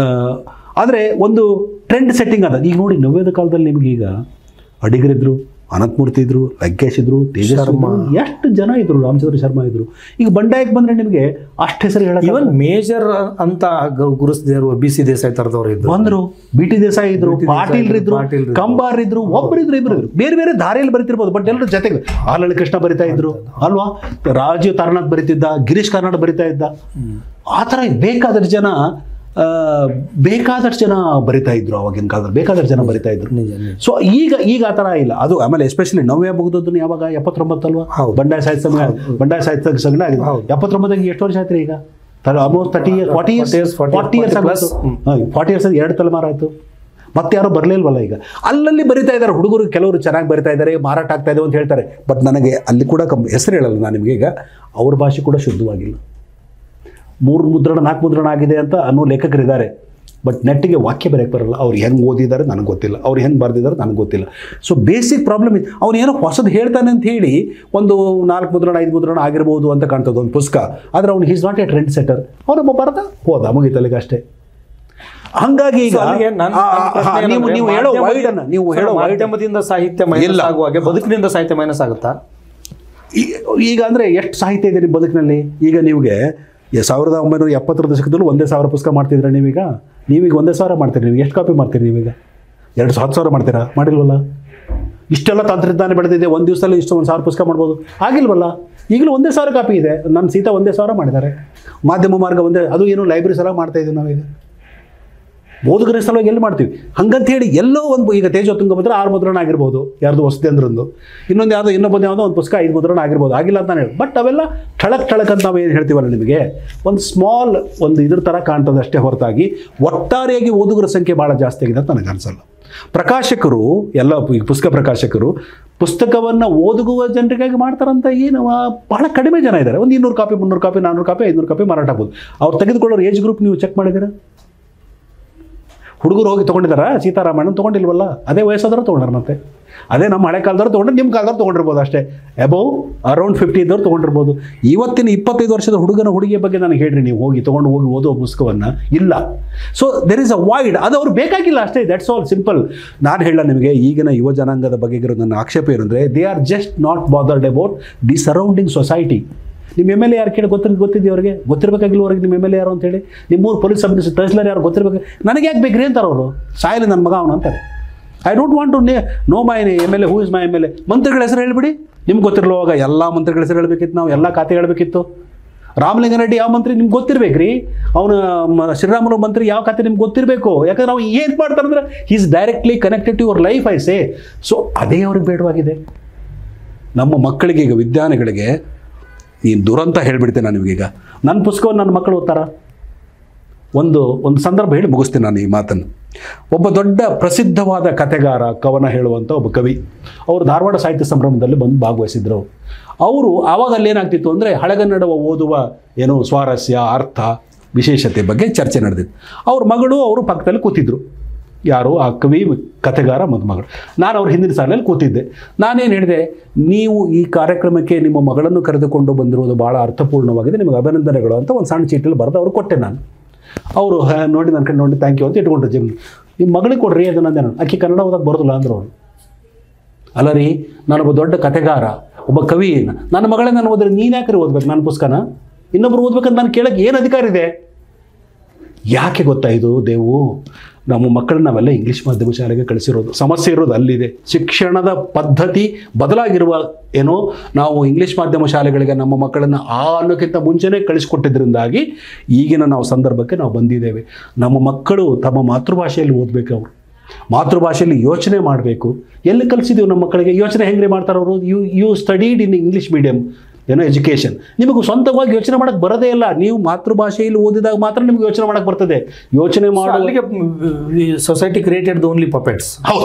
ಆದರೆ ಒಂದು ಟ್ರೆಂಡ್ ಸೆಟ್ಟಿಂಗ್ ಅದ ಈಗ ನೋಡಿ ನವ್ಯದ ಕಾಲದಲ್ಲಿ ನಿಮ್ಗೆ ಈಗ ಅಡಿಗರಿದ್ರು ಅನಂತಮೂರ್ತಿ ಇದ್ರು ಲಂಕೇಶ್ ಇದ್ರು ತೇಜಸ್ ಎಷ್ಟು ಜನ ಇದ್ರು ರಾಮಚಂದ್ರ ಶರ್ಮಾ ಇದ್ರು ಈಗ ಬಂಡಾಯಕ್ಕೆ ಬಂದ್ರೆ ನಿಮಗೆ ಅಷ್ಟು ಹೆಸರು ಹೇಳಕ್ಕೆ ಇವನ್ ಮೇಜರ್ ಅಂತ ಗ- ಗುರುಸ್ದೇವರು ಬಿ ಸಿ ದೇಸಾಯಿ ತರದವ್ರು ಇದ್ರು ಬಂದ್ರು ಬಿ ಟಿ ದೇಸಾಯಿ ಇದ್ರು ಬಿ ಟಿ ದೇಸಾಯಿ ಪಾಟೀಲ್ ಇದ್ರು, ಇದ್ರು ಪಾಟೀಲ್ ಇದ್ರು. ಕಂಬಾರ್ ಇದ್ರು ಒಬ್ಬರಿದ್ರು ಇಬ್ರು ಇದ್ರು ಬೇರೆ ಬೇರೆ ದಾರಿಯಲ್ಲಿ ಬರಿತಿರ್ಬೋದು ಬಟ್ ಎಲ್ಲರೂ ಜೊತೆಗೆ ಆಲಳ್ಳಿ ಕೃಷ್ಣ ಬರಿತಾ ಇದ್ರು ಅಲ್ವಾ ರಾಜೀವ್ ತಾರನಾಥ್ ಬರಿತಿದ್ದ ಗಿರೀಶ್ ಕಾರ್ನಾಡ್ ಬರಿತಾ ಇದ್ದ ಆ ಥರ ಬೇಕಾದಷ್ಟು ಜನ ಆ, ಬೇಕಾದಷ್ಟು ಜನ ಬರಿತಾ ಇದ್ರು ಅವಾಗಿನ ಕಾಲದಲ್ಲಿ ಬೇಕಾದಷ್ಟು ಜನ ಬರಿತಾ ಇದ್ರು ನಿಜ ನಿಜ ಸೊ ಈಗ ಈಗ ಆ ಥರ ಇಲ್ಲ ಅದು ಆಮೇಲೆ ಎಸ್ಪೆಷಲಿ ನವ್ಯ ಮುಗಿದದ್ದು ಯಾವಾಗ ಎಪ್ಪತ್ತೊಂಬತ್ತಲ್ವಾ ಹೌದು. ಬಂಡಾಯ ಸಾಹಿತ್ಯ ಸಂಘ ಬಂಡಾಯ ಸಾಹಿತ್ಯ ಸಂಘ ಆಗಿದೆ ಎಪ್ಪತ್ತೊಂಬತ್ತಕ್ಕೆ ಎಷ್ಟು ವರ್ಷ ಆಯ್ತು ಈಗ almost thirty years forty years 40 years, 40 forty years 40 plus. Forty years ಎರಡು ತಲೆಮಾರು ಆಯಿತು ಮತ್ತೆ ಯಾರು ಬರಲಿಲ್ವಲ್ಲ ಈಗ ಅಲ್ಲಲ್ಲಿ ಬರಿತಾ ಇದ್ದಾರೆ ಹುಡುಗರು ಕೆಲವರು ಚೆನ್ನಾಗಿ ಬರಿತಾ ಇದ್ದಾರೆ ಮಾರಾಟ ಆಗ್ತಾ ಇದೆ ಅಂತ ಹೇಳ್ತಾರೆ ಬಟ್ ನನಗೆ ಅಲ್ಲಿ ಕೂಡ ಕಮ್ ಹೆಸರು ಹೇಳಲ್ಲ ನಾನು ನಿಮಗೆ ಈಗ ಅವ್ರ ಭಾಷೆ ಕೂಡ ಶುದ್ಧವಾಗಿಲ್ಲ ಮೂರು ಮುದ್ರಣ ನಾಲ್ಕು ಮುದ್ರಣ ಆಗಿದೆ ಅಂತ ಅನ್ನೋ ಲೇಖಕರಿದ್ದಾರೆ ಬಟ್ ನೆಟ್ಟಿಗೆ ವಾಕ್ಯ ಬರೆಯಕ್ಕೆ ಬರಲ್ಲ ಅವ್ರು ಹೆಂಗೆ ಓದಿದ್ದಾರೆ ನನಗೆ ಗೊತ್ತಿಲ್ಲ ಅವ್ರು ಹೆಂಗೆ ಬರೆದಿದ್ದಾರೆ ನನಗೆ ಗೊತ್ತಿಲ್ಲ ಸೊ ಬೇಸಿಕ್ ಪ್ರಾಬ್ಲಮ್ ಇದೆ ಅವ್ನು ಏನೋ ಹೊಸದು ಹೇಳ್ತಾನೆ ಅಂತ ಹೇಳಿ ಒಂದು ನಾಲ್ಕು ಮುದ್ರಣ ಐದು ಮುದ್ರಣ ಆಗಿರ್ಬೋದು ಅಂತ ಕಾಣ್ತದೆ ಒಂದು ಪುಸ್ತಕ ಆದರೆ ಅವ್ನು is not a trend setter ಅವನೊಬ್ಬ ಬರದ ಹೋದ ಮುಗೀತಲ್ಲಿಗೆ ಅಷ್ಟೇ ಹಂಗಾಗಿ ಈಗ So, ಅಲ್ಲಿಗೆ ನನ್ನ- ಆ, ನನ್ನ ಪ್ರಶ್ನೆ ಆ, ನೀವು ಏನಂದ್ರೆ ನೀವು ಹೇಳೋ ಮಾಧ್ಯಮ- ವೈಡ್ ಅನ್ನ ನೀವು ಸರ್, ಹೇಳೋ ವೈಡ್ ಮಾಧ್ಯಮದಿಂದ ಸಾಹಿತ್ಯ ಮೈನಸ್ ಇಲ್ಲ. ಆಗುವಾಗೆ ಬದುಕಿನಿಂದ ಸಾಹಿತ್ಯ ಮೈನಸ್ ಆಗುತ್ತಾ ಈ- ಈಗ ಅಂದರೆ ಎಷ್ಟು ಸಾಹಿತ್ಯ ಇದೆ ನಿಮ್ಮ ಬದುಕಿನಲ್ಲಿ ಈಗ ನಿಮಗೆ ಈ ಸಾವಿರದ ಒಂಬೈನೂರ ಎಪ್ಪತ್ತರ ದಶಕದಲ್ಲೂ ಒಂದೇ ಸಾವಿರ ಪುಸ್ತಕ ಮಾಡ್ತಿದ್ರೆ ನೀವೀಗ ನೀವೀಗ ಒಂದೇ ಸಾವಿರ ಮಾಡ್ತೀರಿ ನೀವು ಎಷ್ಟು ಕಾಪಿ ಮಾಡ್ತೀರಿ ನೀವೀಗ ಎರಡು ಹತ್ತು ಸಾವಿರ ಮಾಡ್ತೀರಾ ಮಾಡಿಲ್ವಲ್ಲ ಇಷ್ಟೆಲ್ಲ ತಂತ್ರಜ್ಞಾನ ಬೆಳೆದಿದೆ ಒಂದು ದಿವಸದಲ್ಲಿ ಇಷ್ಟು ಒಂದು ಸಾವಿರ ಪುಸ್ತಕ ಮಾಡ್ಬೋದು ಆಗಿಲ್ವಲ್ಲ ಈಗಲೂ ಒಂದೇ ಸಾವಿರ ಕಾಪಿ ಇದೆ ನನ್ನ ಸೀತಾ ಒಂದೇ ಸಾವಿರ ಮಾಡಿದ್ದಾರೆ ಮಾಧ್ಯಮ ಮಾರ್ಗ ಒಂದೇ ಅದು ಏನು ಲೈಬ್ರರಿ ಸಲ ಮಾಡ್ತಾ ಇದ್ದೀವಿ ನಾವೀಗ ಓದುಗರ ಸಲುವಾಗಿ ಎಲ್ಲಿ ಮಾಡ್ತೀವಿ ಹಂಗಂತ ಹೇಳಿ ಎಲ್ಲೋ ಒಂದು ಈಗ ತೇಜೋ ತುಂಗಭದ್ರ ಆರು ಮುದ್ರಣ ಆಗಿರ್ಬೋದು ಯಾರ್ದು ವಸತಿ ಅಂದ್ರಂದು ಇನ್ನೊಂದು ಯಾವುದೋ ಇನ್ನೊಬ್ಬಂದು ಯಾವುದೋ ಒಂದು ಪುಸ್ತಕ ಐದು ಮುದ್ರಣ ಆಗಿರ್ಬೋದು ಆಗಿಲ್ಲ ಅಂತ ನಾನು ಹೇಳಿ ಬಟ್ ಅವೆಲ್ಲ ಠಳಕ್ ಠಳಕ್ ಅಂತ ನಾವು ಏನು ಹೇಳ್ತೀವಲ್ಲ ನಿಮಗೆ ಒಂದು ಸ್ಮಾಲ್ ಒಂದು ಇದ್ರ ಥರ ಕಾಣ್ತದೆ ಅಷ್ಟೇ ಹೊರತಾಗಿ ಒಟ್ಟಾರೆಯಾಗಿ ಓದುಗರ ಸಂಖ್ಯೆ ಭಾಳ ಜಾಸ್ತಿ ಆಗಿದೆ ಅಂತ ನನಗೆ ಅನಿಸಲ್ಲ ಪ್ರಕಾಶಕರು ಎಲ್ಲ ಈಗ ಪುಸ್ತಕ ಪ್ರಕಾಶಕರು ಪುಸ್ತಕವನ್ನು ಓದುಗುವ ಜನರಿಗಾಗಿ ಮಾಡ್ತಾರಂತ ಏನು ಆ, ಬಹಳ ಕಡಿಮೆ ಜನ ಇದ್ದಾರೆ ಒಂದು ಇನ್ನೂರು ಕಾಪಿ ಮುನ್ನೂರು ಕಾಪಿ ನಾನ್ನೂರು ಕಾಪಿ ಐನೂರು ಕಾಪಿ ಮಾರಾಟ ಆಗ್ಬೋದು ಅವ್ರು ತೆಗೆದುಕೊಳ್ಳೋರು ಏಜ್ ಗ್ರೂಪ್ ನೀವು ಚೆಕ್ ಮಾಡಿದ್ದೀರಾ ಹುಡುಗರು ಹೋಗಿ ತೊಗೊಂಡಿದ್ದಾರಾ ಸೀತಾರಾಮಣ್ಣನ ತೊಗೊಂಡಿಲ್ವಲ್ಲ ಅದೇ ವಯಸ್ಸಾದ್ರು ತೊಗೊಂಡ್ರು ಮತ್ತೆ ಅದೇ ನಮ್ಮ ಹಳೆ ಕಾಲದವ್ರು ತೊಗೊಂಡ್ರೆ ನಿಮ್ಮ ಕಾಲದವ್ರು ತೊಗೊಂಡಿರ್ಬೋದು ಅಷ್ಟೇ ಅಬೌವ್ ಅರೌಂಡ್ ಫಿಫ್ಟಿ ಇದ್ದವ್ರು ತೊಗೊಂಡಿರ್ಬೋದು ಇವತ್ತಿನ ಇಪ್ಪತ್ತೈದು ವರ್ಷದ ಹುಡುಗನ ಹುಡುಗಿಯ ಬಗ್ಗೆ ನನಗೆ ಹೇಳ್ರಿ ನೀವು ಹೋಗಿ ತೊಗೊಂಡು ಹೋಗಿ ಓದೋ ಪುಸ್ತಕವನ್ನು ಇಲ್ಲ so there is a void ಅದು ಅವ್ರು ಬೇಕಾಗಿಲ್ಲ ಅಷ್ಟೇ ದಟ್ಸ್ ಆಲ್ ಸಿಂಪಲ್ ನಾನು ಹೇಳ ನಿಮಗೆ ಈಗಿನ ಯುವ ಜನಾಂಗದ ಬಗ್ಗೆ ಇರೋ ನನ್ನ ಆಕ್ಷೇಪ ಏನಂದರೆ they are just not bothered about the surrounding society ನಿಮ್ಮ ಎಮ್ ಎಲ್ ಎ ಯಾರು ಕೇಳಿ ಗೊತ್ತಿರ್ ಗೊತ್ತಿದ್ದೀವಿ ಅವ್ರಿಗೆ ಗೊತ್ತಿರಬೇಕಾಗಿಲ್ಲ ಅವ್ರಿಗೆ ನಿಮ್ಮ ಎಮ್ ಎಲ್ ಎ ಯಾರು ಅಂತೇಳಿ ನಿಮ್ಮೂರು ಪೊಲೀಸ್ ಸಬ್ ತಹಸೀಲ್ದಾರ್ ಯಾರು ಗೊತ್ತಿರಬೇಕು ನನಗೆ ಯಾಕೆ ಬೇಕ್ರಿ ಅಂತಾರೆ ಅವರು ಸಾಯಲಿ ನನ್ನ ಮಗ ಅವನು ಅಂತಾರೆ ಐ ಡೋಂಟ್ ವಾಂಟ್ ಟು ನೇ know my M L A who is my M L A ಮಂತ್ರಿಗಳ ಹೆಸರು ಹೇಳ್ಬಿಡಿ ನಿಮ್ಗೆ ಗೊತ್ತಿರಲುವಾಗ ಎಲ್ಲ ಮಂತ್ರಿಗಳ ಹೆಸರು ಹೇಳ್ಬೇಕಿತ್ತು ನಾವು ಎಲ್ಲ ಖಾತೆ ಹೇಳ್ಬೇಕಿತ್ತು ರಾಮಲಿಂಗಾರೆಡ್ಡಿ ಯಾವ ಮಂತ್ರಿ ನಿಮ್ಗೆ ಗೊತ್ತಿರಬೇಕ್ರಿ ಅವನು ಶ್ರೀರಾಮುಲು ಮಂತ್ರಿ ಯಾವ ಖಾತೆ ನಿಮ್ಗೆ ಗೊತ್ತಿರಬೇಕು ಯಾಕಂದ್ರೆ ನಾವು ಏನು ಮಾಡ್ತಾರೆ ಅಂದ್ರೆ is directly connected to your life I say so ಅದೇ ಅವ್ರಿಗೆ ಬೇಡವಾಗಿದೆ ನಮ್ಮ ಮಕ್ಕಳಿಗೆ ಈಗ ವಿದ್ಯಾನಿಗಳಿಗೆ ನೀನು ದುರಂತ ಹೇಳ್ಬಿಡ್ತೇನೆ ನಾನು ನಿಮಗೀಗ ನನ್ನ ಪುಸ್ತಕವನ್ನು ನನ್ನ ಮಕ್ಕಳು ಓದ್ತಾರ ಒಂದು ಒಂದು ಸಂದರ್ಭ ಹೇಳಿ ಮುಗಿಸ್ತೀನಿ ನಾನು ಈ ಮಾತನ್ನು ಒಬ್ಬ ದೊಡ್ಡ ಪ್ರಸಿದ್ಧವಾದ ಕಥೆಗಾರ ಕವನ ಹೇಳುವಂಥ ಒಬ್ಬ ಕವಿ ಅವರು ಧಾರವಾಡ ಸಾಹಿತ್ಯ ಸಂಭ್ರಮದಲ್ಲಿ ಬಂದು ಭಾಗವಹಿಸಿದ್ರು ಅವರು ಆವಾಗ ಅಲ್ಲಿ ಏನಾಗ್ತಿತ್ತು ಅಂದರೆ ಹಳೆಗನ್ನಡವ ಓದುವ ಏನು ಸ್ವಾರಸ್ಯ ಅರ್ಥ ವಿಶೇಷತೆ ಬಗ್ಗೆ ಚರ್ಚೆ ನಡೆದಿತ್ತು ಅವ್ರ ಮಗಳು ಅವರು ಪಕ್ಕದಲ್ಲಿ ಕೂತಿದ್ರು ಯಾರು ಆ ಕವಿ ಕಥೆಗಾರ ಮತ್ತು ಮಗಳು ನಾನು ಅವ್ರ ಹಿಂದಿನ ಸಾಲಿನಲ್ಲಿ ಕೂತಿದ್ದೆ ನಾನೇನು ಹೇಳಿದೆ ನೀವು ಈ ಕಾರ್ಯಕ್ರಮಕ್ಕೆ ನಿಮ್ಮ ಮಗಳನ್ನು ಕರೆದುಕೊಂಡು ಬಂದಿರುವುದು ಭಾಳ ಅರ್ಥಪೂರ್ಣವಾಗಿದೆ ನಿಮಗೆ ಅಭಿನಂದನೆಗಳು ಅಂತ ಒಂದು ಸಣ್ಣ ಚೀಟಿಲಿ ಬರೆದು ಅವ್ರು ಕೊಟ್ಟೆ ನಾನು ಅವರು "ಹಾ, ನೋಡಿ ನನ್ನ ಕಡೆ ನೋಡಿ ಥ್ಯಾಂಕ್ ಯು ಅಂತ ಇಟ್ಕೊಂಡ್ರು ಜಿಮ್ ನಿಮ್ಮ ಮಗಳಿಗೆ ಕೊಡ್ರಿ ಅದನ್ನಂದೆ ನಾನು ಆಕೆ ಕನ್ನಡ ಓದಕ್ಕೆ ಬರೋದಿಲ್ಲ ಅಂದ್ರು ಅವರು ಅಲ್ಲ ರೀ ನಾನೊಬ್ಬ ದೊಡ್ಡ ಕಥೆಗಾರ ಒಬ್ಬ ಕವಿ ನನ್ನ ಮಗಳೇ ನಾನು ಓದಿದ್ರೆ ನೀನು ಯಾಕ್ರಿ ಓದ್ಬೇಕು ನನ್ನ ಪುಸ್ತಕನ ಇನ್ನೊಬ್ರು ಓದ್ಬೇಕಂತ ನಾನು ಕೇಳಕ್ಕೆ ಏನು ಅಧಿಕಾರ ಇದೆ ಯಾಕೆ ಗೊತ್ತಾ ಇದು ದೇವು ನಮ್ಮ ಮಕ್ಕಳನ್ನ ನಾವೆಲ್ಲ ಇಂಗ್ಲೀಷ್ ಮಾಧ್ಯಮ ಶಾಲೆಗೆ ಕಳಿಸಿರೋದು ಸಮಸ್ಯೆ ಇರೋದು ಅಲ್ಲಿದೆ ಶಿಕ್ಷಣದ ಪದ್ಧತಿ ಬದಲಾಗಿರುವ ಏನೋ ನಾವು ಇಂಗ್ಲೀಷ್ ಮಾಧ್ಯಮ ಶಾಲೆಗಳಿಗೆ ನಮ್ಮ ಮಕ್ಕಳನ್ನು ಆ ಅನ್ನೋಕ್ಕಿಂತ ಮುಂಚೆನೇ ಕಳಿಸ್ಕೊಟ್ಟಿದ್ರಿಂದಾಗಿ ಈಗಿನ ನಾವು ಸಂದರ್ಭಕ್ಕೆ ನಾವು ಬಂದಿದ್ದೇವೆ ನಮ್ಮ ಮಕ್ಕಳು ತಮ್ಮ ಮಾತೃಭಾಷೆಯಲ್ಲಿ ಓದಬೇಕು ಅವರು ಮಾತೃಭಾಷೆಯಲ್ಲಿ ಯೋಚನೆ ಮಾಡಬೇಕು ಎಲ್ಲಿ ಕಲಿಸಿದ್ದೀವಿ ನಮ್ಮ ಮಕ್ಕಳಿಗೆ ಯೋಚನೆ ಹೆಂಗ್ರಿ ಮಾಡ್ತಾರೆ ಅವರು you you studied in English medium ಏನೋ ಎಜುಕೇಷನ್ ನಿಮಗೆ ಸ್ವಂತವಾಗಿ ಯೋಚನೆ ಮಾಡಕ್ಕೆ ಬರೋದೇ ಇಲ್ಲ ನೀವು ಮಾತೃಭಾಷೆಯಲ್ಲಿ ಓದಿದಾಗ ಮಾತ್ರ ನಿಮ್ಗೆ ಯೋಚನೆ ಮಾಡಕ್ಕೆ ಬರ್ತದೆ ಯೋಚನೆ So, ಮಾಡೋ ಅಲ್ಲಿಗೆ society created the only puppets ಹೌದು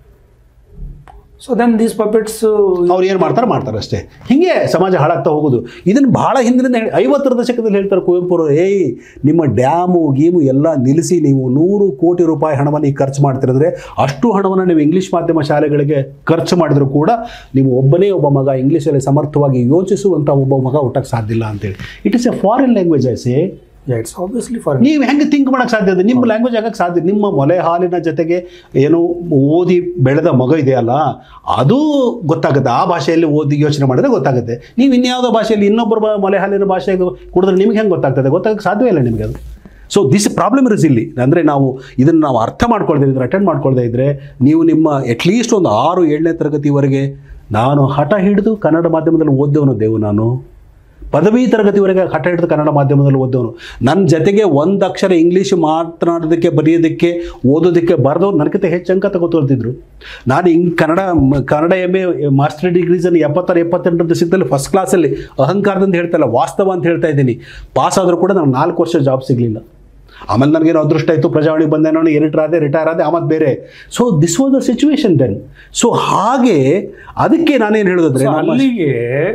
ಸೊ ದೆನ್ ದೀಸ್ ಪಪೆಟ್ಸ್ ಅವ್ರು ಏನು ಮಾಡ್ತಾರೆ ಮಾಡ್ತಾರೆ ಅಷ್ಟೇ ಹಿಂಗೆ ಸಮಾಜ ಹಾಳಾಗ್ತಾ ಹೋಗೋದು ಇದನ್ನು ಭಾಳ ಹಿಂದಿನಿಂದ ಹೇಳಿ ಐವತ್ತರ ದಶಕದಲ್ಲಿ ಹೇಳ್ತಾರೆ ಕುವೆಂಪು ಅವರು ಏಯ್ ನಿಮ್ಮ ಡ್ಯಾಮು ಗೀಮು ಎಲ್ಲ ನಿಲ್ಲಿಸಿ ನೀವು ನೂರು ಕೋಟಿ ರೂಪಾಯಿ ಹಣವನ್ನು ಈಗ ಖರ್ಚು ಮಾಡ್ತಿರಿದ್ರೆ ಅಷ್ಟು ಹಣವನ್ನು ನೀವು ಇಂಗ್ಲೀಷ್ ಮಾಧ್ಯಮ ಶಾಲೆಗಳಿಗೆ ಖರ್ಚು ಮಾಡಿದರೂ ಕೂಡ ನೀವು ಒಬ್ಬನೇ ಒಬ್ಬ ಮಗ ಇಂಗ್ಲೀಷಲ್ಲಿ ಸಮರ್ಥವಾಗಿ ಯೋಚಿಸುವಂಥ ಒಬ್ಬ ಮಗ ಹುಟ್ಟಕ್ಕೆ ಸಾಧ್ಯ ಇಲ್ಲ ಅಂತೇಳಿ it is a foreign language I say it's obviously for ನೀವು ಹೆಂಗೆ ಥಿಂಕ್ ಮಾಡೋಕ್ಕೆ ಸಾಧ್ಯ ಇದೆ ನಿಮ್ಮ ಲ್ಯಾಂಗ್ವೇಜ್ ಆಗಕ್ಕೆ ಸಾಧ್ಯ ನಿಮ್ಮ ಮೊಲೆ ಹಾಲಿನ ಜೊತೆಗೆ ಏನು ಓದಿ ಬೆಳೆದ ಮಗ ಇದೆಯಲ್ಲ ಅದು ಗೊತ್ತಾಗುತ್ತೆ ಆ ಭಾಷೆಯಲ್ಲಿ ಓದಿ ಯೋಚನೆ ಮಾಡಿದ್ರೆ ಗೊತ್ತಾಗುತ್ತೆ ನೀವು ಇನ್ಯಾವುದೋ ಭಾಷೆಯಲ್ಲಿ ಇನ್ನೊಬ್ಬರ ಬ- ಮೊಲೆ ಹಾಲಿನ ಭಾಷೆ ಕುಡಿದ್ರೆ ನಿಮ್ಗೆ ಹೆಂಗೆ ಗೊತ್ತಾಗ್ತದೆ ಗೊತ್ತಾಗಕ್ಕೆ ಸಾಧ್ಯವೇ ಇಲ್ಲ ನಿಮಗೆ ಅದು ಸೊ ದಿಸ್ ಪ್ರಾಬ್ಲಮ್ ಇರೋಸ್ ಇಲ್ಲಿ ಅಂದರೆ ನಾವು ಇದನ್ನು ನಾವು ಅರ್ಥ ಮಾಡ್ಕೊಳ್ದೇ ಇದ್ರೆ ಅಟೆಂಡ್ ಮಾಡ್ಕೊಳ್ದೇ ಇದ್ದರೆ ನೀವು ನಿಮ್ಮ ಅಟ್ಲೀಸ್ಟ್ ಒಂದು ಆರು ಏಳನೇ ತರಗತಿವರೆಗೆ ನಾನು ಹಠ ಹಿಡಿದು ಕನ್ನಡ ಮಾಧ್ಯಮದಲ್ಲಿ ಓದ್ದವನು ದೇವು ನಾನು ಪದವಿ ತರಗತಿವರೆಗೆ ಹಠ ಹಿಡಿದು ಕನ್ನಡ ಮಾಧ್ಯಮದಲ್ಲಿ ಓದೋನು ನನ್ನ ಜೊತೆಗೆ ಒಂದು ಅಕ್ಷರ ಇಂಗ್ಲೀಷ್ ಮಾತನಾಡೋದಕ್ಕೆ ಬರೆಯೋದಕ್ಕೆ ಓದೋದಕ್ಕೆ ಬರೆದವ್ರು ನನಗಿಂತ ಹೆಚ್ಚು ಅಂಕ ತಗೋತಿದ್ರು ನಾನು ಹಿಂಗೆ ಕನ್ನಡ ಮ- ಕನ್ನಡ ಎಮ್ ಎ ಮಾಸ್ಟರ್ ಡಿಗ್ರೀಸನ್ನು ಎಪ್ಪತ್ತಾರು ಎಪ್ಪತ್ತೆಂಟರ ಸಿಗ್ದಲ್ಲಿ ಫಸ್ಟ್ ಕ್ಲಾಸಲ್ಲಿ ಅಹಂಕಾರದಿಂದ ಹೇಳ್ತಾ ಇಲ್ಲ ವಾಸ್ತವ ಅಂತ ಹೇಳ್ತಾ ಇದ್ದೀನಿ ಪಾಸ್ ಆದರೂ ಕೂಡ ನನಗೆ ನಾಲ್ಕು ವರ್ಷ ಜಾಬ್ ಸಿಗಲಿಲ್ಲ ಆಮೇಲೆ ನನಗೇನೋ ಅದೃಷ್ಟ ಆಯಿತು ಪ್ರಜಾವಳಿ ಬಂದೆ ನಾನು ಎಡಿಟರ್ ಆದೆ ರಿಟೈರ್ ಆದೆ ಆಮೇಲೆ ಬೇರೆ so this was the situation then so ಹಾಗೆ ಅದಕ್ಕೆ ನಾನೇನು ಹೇಳೋದಂದ್ರೆ ನಮ್ಮ- ಅಲ್ಲಿಗೆ